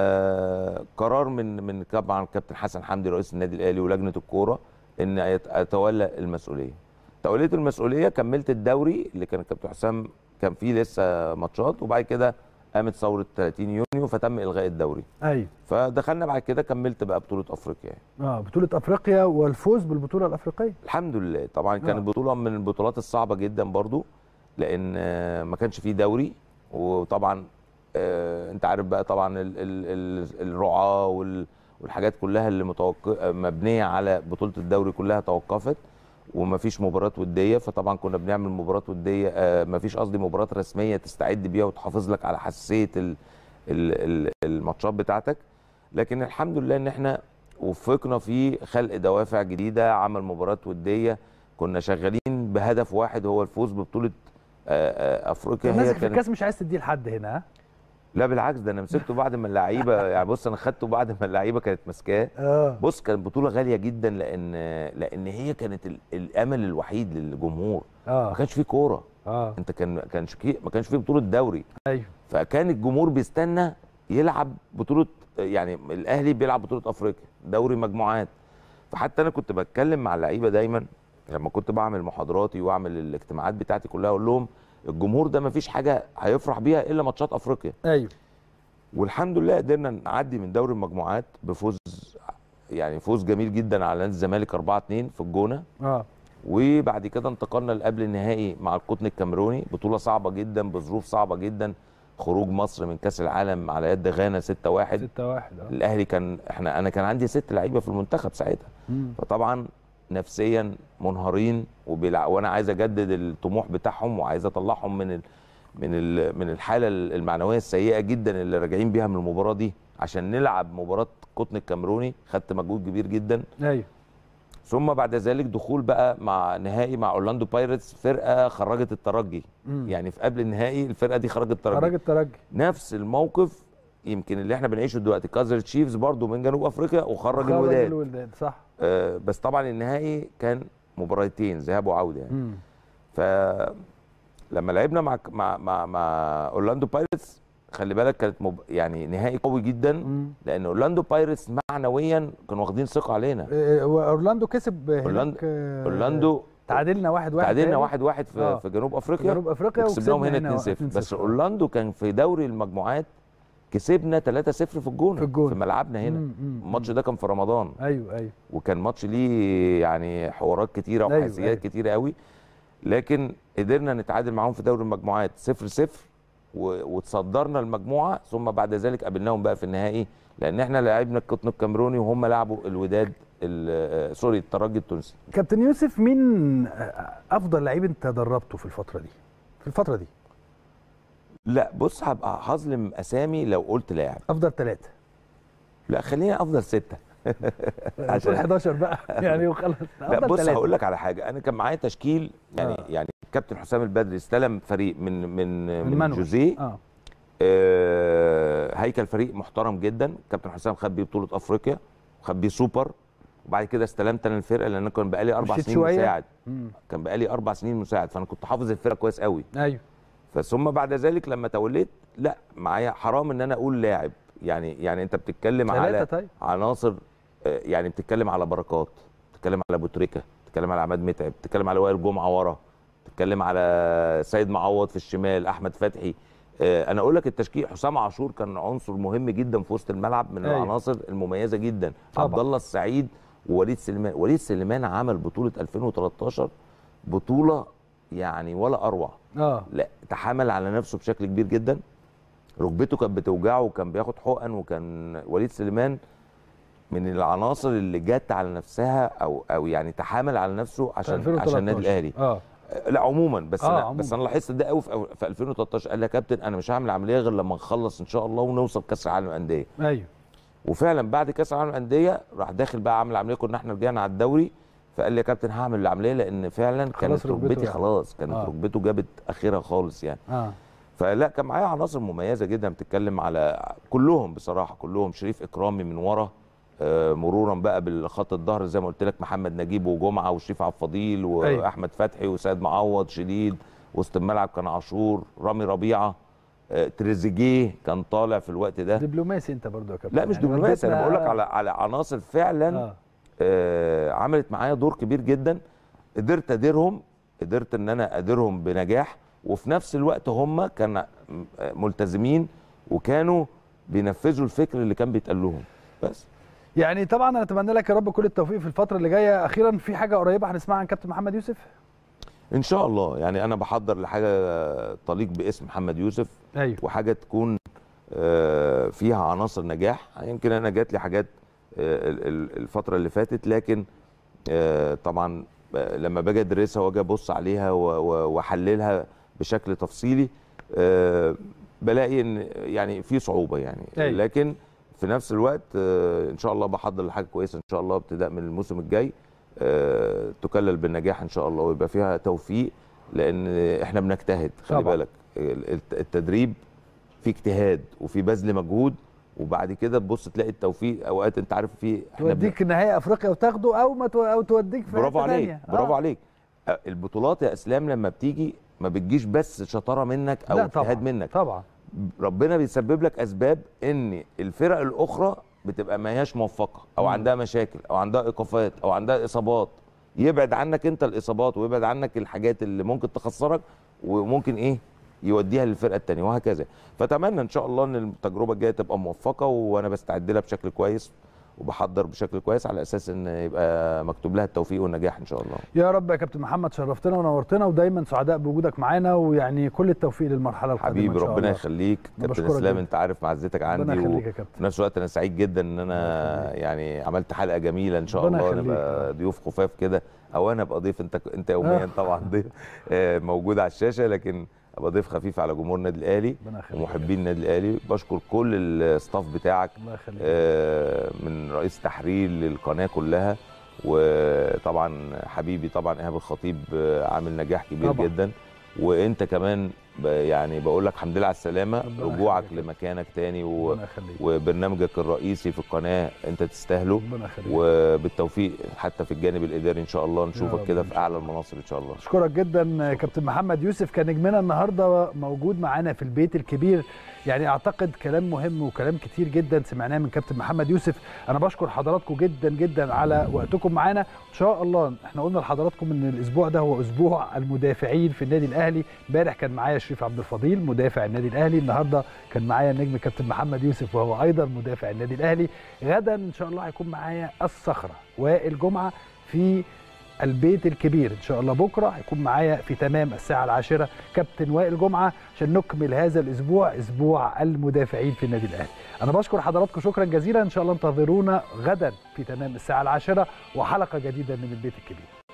فقرار من من طبعا كابتن حسن حمدي رئيس النادي الاهلي ولجنه الكوره ان يت- اتولى المسؤوليه توليت المسؤوليه كملت الدوري اللي كان كابتن حسام كان فيه لسه ماتشات وبعد كده قامت ثوره 30 يونيو فتم الغاء الدوري ايوه فدخلنا بعد كده كملت بقى بطوله افريقيا يعني. اه بطوله افريقيا والفوز بالبطوله الافريقيه الحمد لله طبعا كانت آه. بطوله من البطولات الصعبه جدا برضو لان آه، ما كانش فيه دوري وطبعا آه، انت عارف بقى طبعا ال ال ال الرعاه وال والحاجات كلها اللي متوق... مبنيه على بطوله الدوري كلها توقفت ومفيش مباراه وديه فطبعا كنا بنعمل مباراه وديه آه، مفيش قصدي مباراه رسميه تستعد بيها وتحافظ لك على حساسيه ال ال ال الماتشات بتاعتك لكن الحمد لله ان احنا وفقنا في خلق دوافع جديده عمل مباراه وديه كنا شغالين بهدف واحد هو الفوز ببطوله آه، آه، افريقيا هي ماسك في كانت الكاس مش عايز تديه لحد هنا ها لا بالعكس ده انا مسكته بعد ما اللعيبه يعني بص انا خدته بعد ما اللعيبه كانت ماسكاه اه بص كانت بطوله غاليه جدا لان لان هي كانت ال- الامل الوحيد للجمهور ما اه كانش فيه كوره اه انت كان ما كانش كي- ما كانش فيه بطوله دوري ايوه فكان الجمهور بيستنى يلعب بطوله يعني الاهلي بيلعب بطوله افريقيا دوري مجموعات فحتى انا كنت بتكلم مع اللعيبه دايما لما كنت بعمل محاضراتي واعمل الاجتماعات بتاعتي كلها اقول لهم الجمهور ده ما فيش حاجه هيفرح بيها الا ماتشات افريقيا ايوه والحمد لله قدرنا نعدي من دوري المجموعات بفوز يعني فوز جميل جدا على نادي الزمالك 4 2 في الجونه اه وبعد كده انتقلنا لقبل النهائي مع القطن الكاميروني بطوله صعبه جدا بظروف صعبه جدا خروج مصر من كاس العالم على يد غانا 6 1 6 1 اه الاهلي كان احنا انا كان عندي ست لعيبه في المنتخب ساعتها مم. فطبعا نفسيا منهارين وبيلع... وانا عايز اجدد الطموح بتاعهم وعايز اطلعهم من ال... من ال- من الحاله المعنويه السيئه جدا اللي راجعين بيها من المباراه دي عشان نلعب مباراه قطن الكاميروني خدت مجهود كبير جدا ايوه ثم بعد ذلك دخول بقى مع نهائي مع اورلاندو بايرتس فرقه خرجت الترجي مم. يعني في قبل النهائي الفرقه دي خرجت الترجي خرج الترجي نفس الموقف يمكن اللي احنا بنعيشه دلوقتي كازر تشيفز برضو من جنوب افريقيا وخرج خرج الوداد الوداد صح آه بس طبعا النهائي كان مباراتين ذهاب وعوده يعني مم. فلما لعبنا مع مع مع, مع اورلاندو بايرتس خلي بالك كانت مب... يعني نهائي قوي جدا مم. لان اورلاندو بايرتس معنويا كانوا واخدين ثقه علينا إيه، واورلاندو كسب هناك أورلاندو- آه، اورلاندو تعادلنا واحد واحد تعادلنا تاني. واحد واحد في, آه. في جنوب افريقيا جنوب افريقيا وكسبناهم وكسبنا هنا 2-0 بس 2-0. اورلاندو كان في دوري المجموعات كسبنا 3-0 في الجون في الجون. في ملعبنا هنا مم، مم، الماتش ده كان في رمضان ايوه ايوه وكان ماتش ليه يعني حوارات كتيره أيوة، وحيثيات أيوة. كتيره قوي لكن قدرنا نتعادل معاهم في دوري المجموعات 0 0 وتصدرنا المجموعه ثم بعد ذلك قابلناهم بقى في النهائي لان احنا لعبنا القطن الكاميروني وهم لعبوا الوداد ال- آه، سوري الترجي التونسي كابتن يوسف مين افضل لعيب انت دربته في الفتره دي في الفتره دي لا بص هبقى هظلم اسامي لو قلت لاعب افضل ثلاثه لا خلينا افضل سته عشان 11 بقى يعني وخلاص لا افضل بص ثلاثه هقول لك على حاجه انا كان معايا تشكيل يعني آه. يعني كابتن حسام البدري استلم فريق من من من, مانويل. جوزيه اه آه هيكل فريق محترم جدا كابتن حسام خد بيه بطوله افريقيا وخد بيه سوبر وبعد كده استلمت انا الفرقه لان انا كان بقالي اربع مشيت سنين شوية؟ مساعد مم. كان بقالي اربع سنين مساعد فانا كنت حافظ الفرقه كويس قوي ايوه فثم بعد ذلك لما توليت لا معايا حرام ان انا اقول لاعب يعني يعني انت بتتكلم ثلاثة على طيب. عناصر آه، يعني بتتكلم على بركات بتتكلم على ابو تريكه بتتكلم على عماد متعب بتتكلم على وائل جمعه ورا بتتكلم على سيد معوض في الشمال احمد فتحي آه، انا اقول لك التشكيل حسام عاشور كان عنصر مهم جدا في وسط الملعب من أيوة. العناصر المميزه جدا طبعا. عبد الله السعيد ووليد سليمان وليد سليمان عمل بطوله 2013 بطوله يعني ولا اروع اه لا تحامل على نفسه بشكل كبير جدا ركبته كانت بتوجعه وكان بياخد حقن وكان وليد سليمان من العناصر اللي جت على نفسها او او يعني تحامل على نفسه عشان عشان النادي الاهلي اه لا عموما بس آه، أنا عموماً. بس انا لاحظت ده قوي في في 2013 قال لي يا كابتن انا مش هعمل عمليه غير لما نخلص ان شاء الله ونوصل كاس العالم للانديه ايوه وفعلا بعد كاس العالم للانديه راح داخل بقى عامل عمليه كنا احنا رجعنا على الدوري فقال لي يا كابتن هعمل العمليه لان فعلا خلاص كانت ركبته ركبتي يعني. خلاص كانت آه. ركبته جابت اخرها خالص يعني اه فلا كان معايا عناصر مميزه جدا بتتكلم على كلهم بصراحه كلهم شريف اكرامي من ورا آه، مرورا بقى بالخط الظهر زي ما قلت لك محمد نجيب وجمعه وشريف عبد الفضيل أيوة. واحمد فتحي وسيد معوض شديد وسط الملعب كان عاشور رامي ربيعه آه، تريزيجيه كان طالع في الوقت ده دبلوماسي انت برضو يا كابتن لا مش يعني دبلوماسي انا وديتنا- بقول لك على على عناصر فعلا اه آه، عملت معايا دور كبير جدا قدرت اديرهم قدرت ان انا اديرهم بنجاح وفي نفس الوقت هم كان ملتزمين وكانوا بينفذوا الفكر اللي كان بيتقال لهم بس يعني طبعا انا اتمنى لك يا رب كل التوفيق في الفتره اللي جايه اخيرا في حاجه قريبه هنسمعها عن كابتن محمد يوسف ان شاء الله يعني انا بحضر لحاجه تليق باسم محمد يوسف ايوه وحاجه تكون آه، فيها عناصر نجاح يمكن انا جات لي حاجات آه، ال- ال- الفتره اللي فاتت لكن آه، طبعا آه، لما باجي ادرسها واجي ابص عليها و- و- واحللها بشكل تفصيلي آه، بلاقي ان يعني في صعوبه يعني أيوة. لكن في نفس الوقت آه، ان شاء الله بحضر لحاجه كويسه ان شاء الله ابتداء من الموسم الجاي آه، تكلل بالنجاح ان شاء الله ويبقى فيها توفيق لان احنا بنجتهد خلي طبعا. بالك الت- التدريب في اجتهاد وفي بذل مجهود وبعد كده تبص تلاقي التوفيق اوقات انت عارف في احنا بن- توديك نهائي افريقيا وتاخده او ما تو... او توديك في برافو حتة عليك تانية. برافو آه. عليك آه، البطولات يا اسلام لما بتيجي ما بتجيش بس شطاره منك او لا اجتهاد طبعا منك طبعا ربنا بيسبب لك اسباب ان الفرق الاخرى بتبقى ما هياش موفقه او مم. عندها مشاكل او عندها ايقافات او عندها اصابات يبعد عنك انت الاصابات ويبعد عنك الحاجات اللي ممكن تخسرك وممكن ايه يوديها للفرقه الثانيه وهكذا فاتمنى ان شاء الله ان التجربه الجايه تبقى موفقه وانا بستعد لها بشكل كويس وبحضر بشكل كويس على اساس ان يبقى مكتوب لها التوفيق والنجاح ان شاء الله يا رب يا كابتن محمد شرفتنا ونورتنا ودايما سعداء بوجودك معانا ويعني كل التوفيق للمرحله القادمه حبيبي إن شاء ربنا الله. يخليك أنا كابتن بشكرك اسلام جدا. انت عارف معزتك ربنا عندي يخليك يا كابتن. وفي نفس الوقت انا سعيد جدا ان انا يعني عملت حلقه جميله ان شاء ربنا الله يخليك. نبقى ضيوف خفاف كده او انا ابقى ضيف انت انت يوميا آه. طبعا ضيف آه، موجود على الشاشه لكن ابقى ضيف خفيف على جمهور النادي الاهلي ربنا يخليك. ومحبين النادي الاهلي بشكر كل الستاف بتاعك الله يخليك آه، من رئيس تحرير للقناه كلها وطبعا حبيبي طبعا ايهاب الخطيب آه، عامل نجاح كبير طبعاً. جدا وانت كمان ب- يعني بقول لك الحمد لله على السلامه ربنا رجوعك يخليك. لمكانك تاني و... ربنا يخليك وبرنامجك الرئيسي في القناه انت تستاهله ربنا يخليك وبالتوفيق حتى في الجانب الاداري ان شاء الله رب نشوفك كده إن في شاء اعلى المناصب ان شاء الله اشكرك جدا كابتن محمد يوسف كان نجمنا النهارده موجود معانا في البيت الكبير يعني اعتقد كلام مهم وكلام كتير جدا سمعناه من كابتن محمد يوسف انا بشكر حضراتكم جدا جدا على وقتكم معانا ان شاء الله احنا قلنا لحضراتكم ان الاسبوع ده هو اسبوع المدافعين في النادي الاهلي امبارح كان معايا شريف عبد الفضيل مدافع النادي الاهلي النهارده كان معايا النجم كابتن محمد يوسف وهو ايضا مدافع النادي الاهلي غدا ان شاء الله هيكون معايا الصخره والجمعه في البيت الكبير ان شاء الله بكره هيكون معايا في تمام الساعه العاشره كابتن وائل جمعه عشان نكمل هذا الاسبوع اسبوع المدافعين في النادي الاهلي انا بشكر حضراتكم شكرا جزيلا ان شاء الله انتظرونا غدا في تمام الساعه العاشره وحلقه جديده من البيت الكبير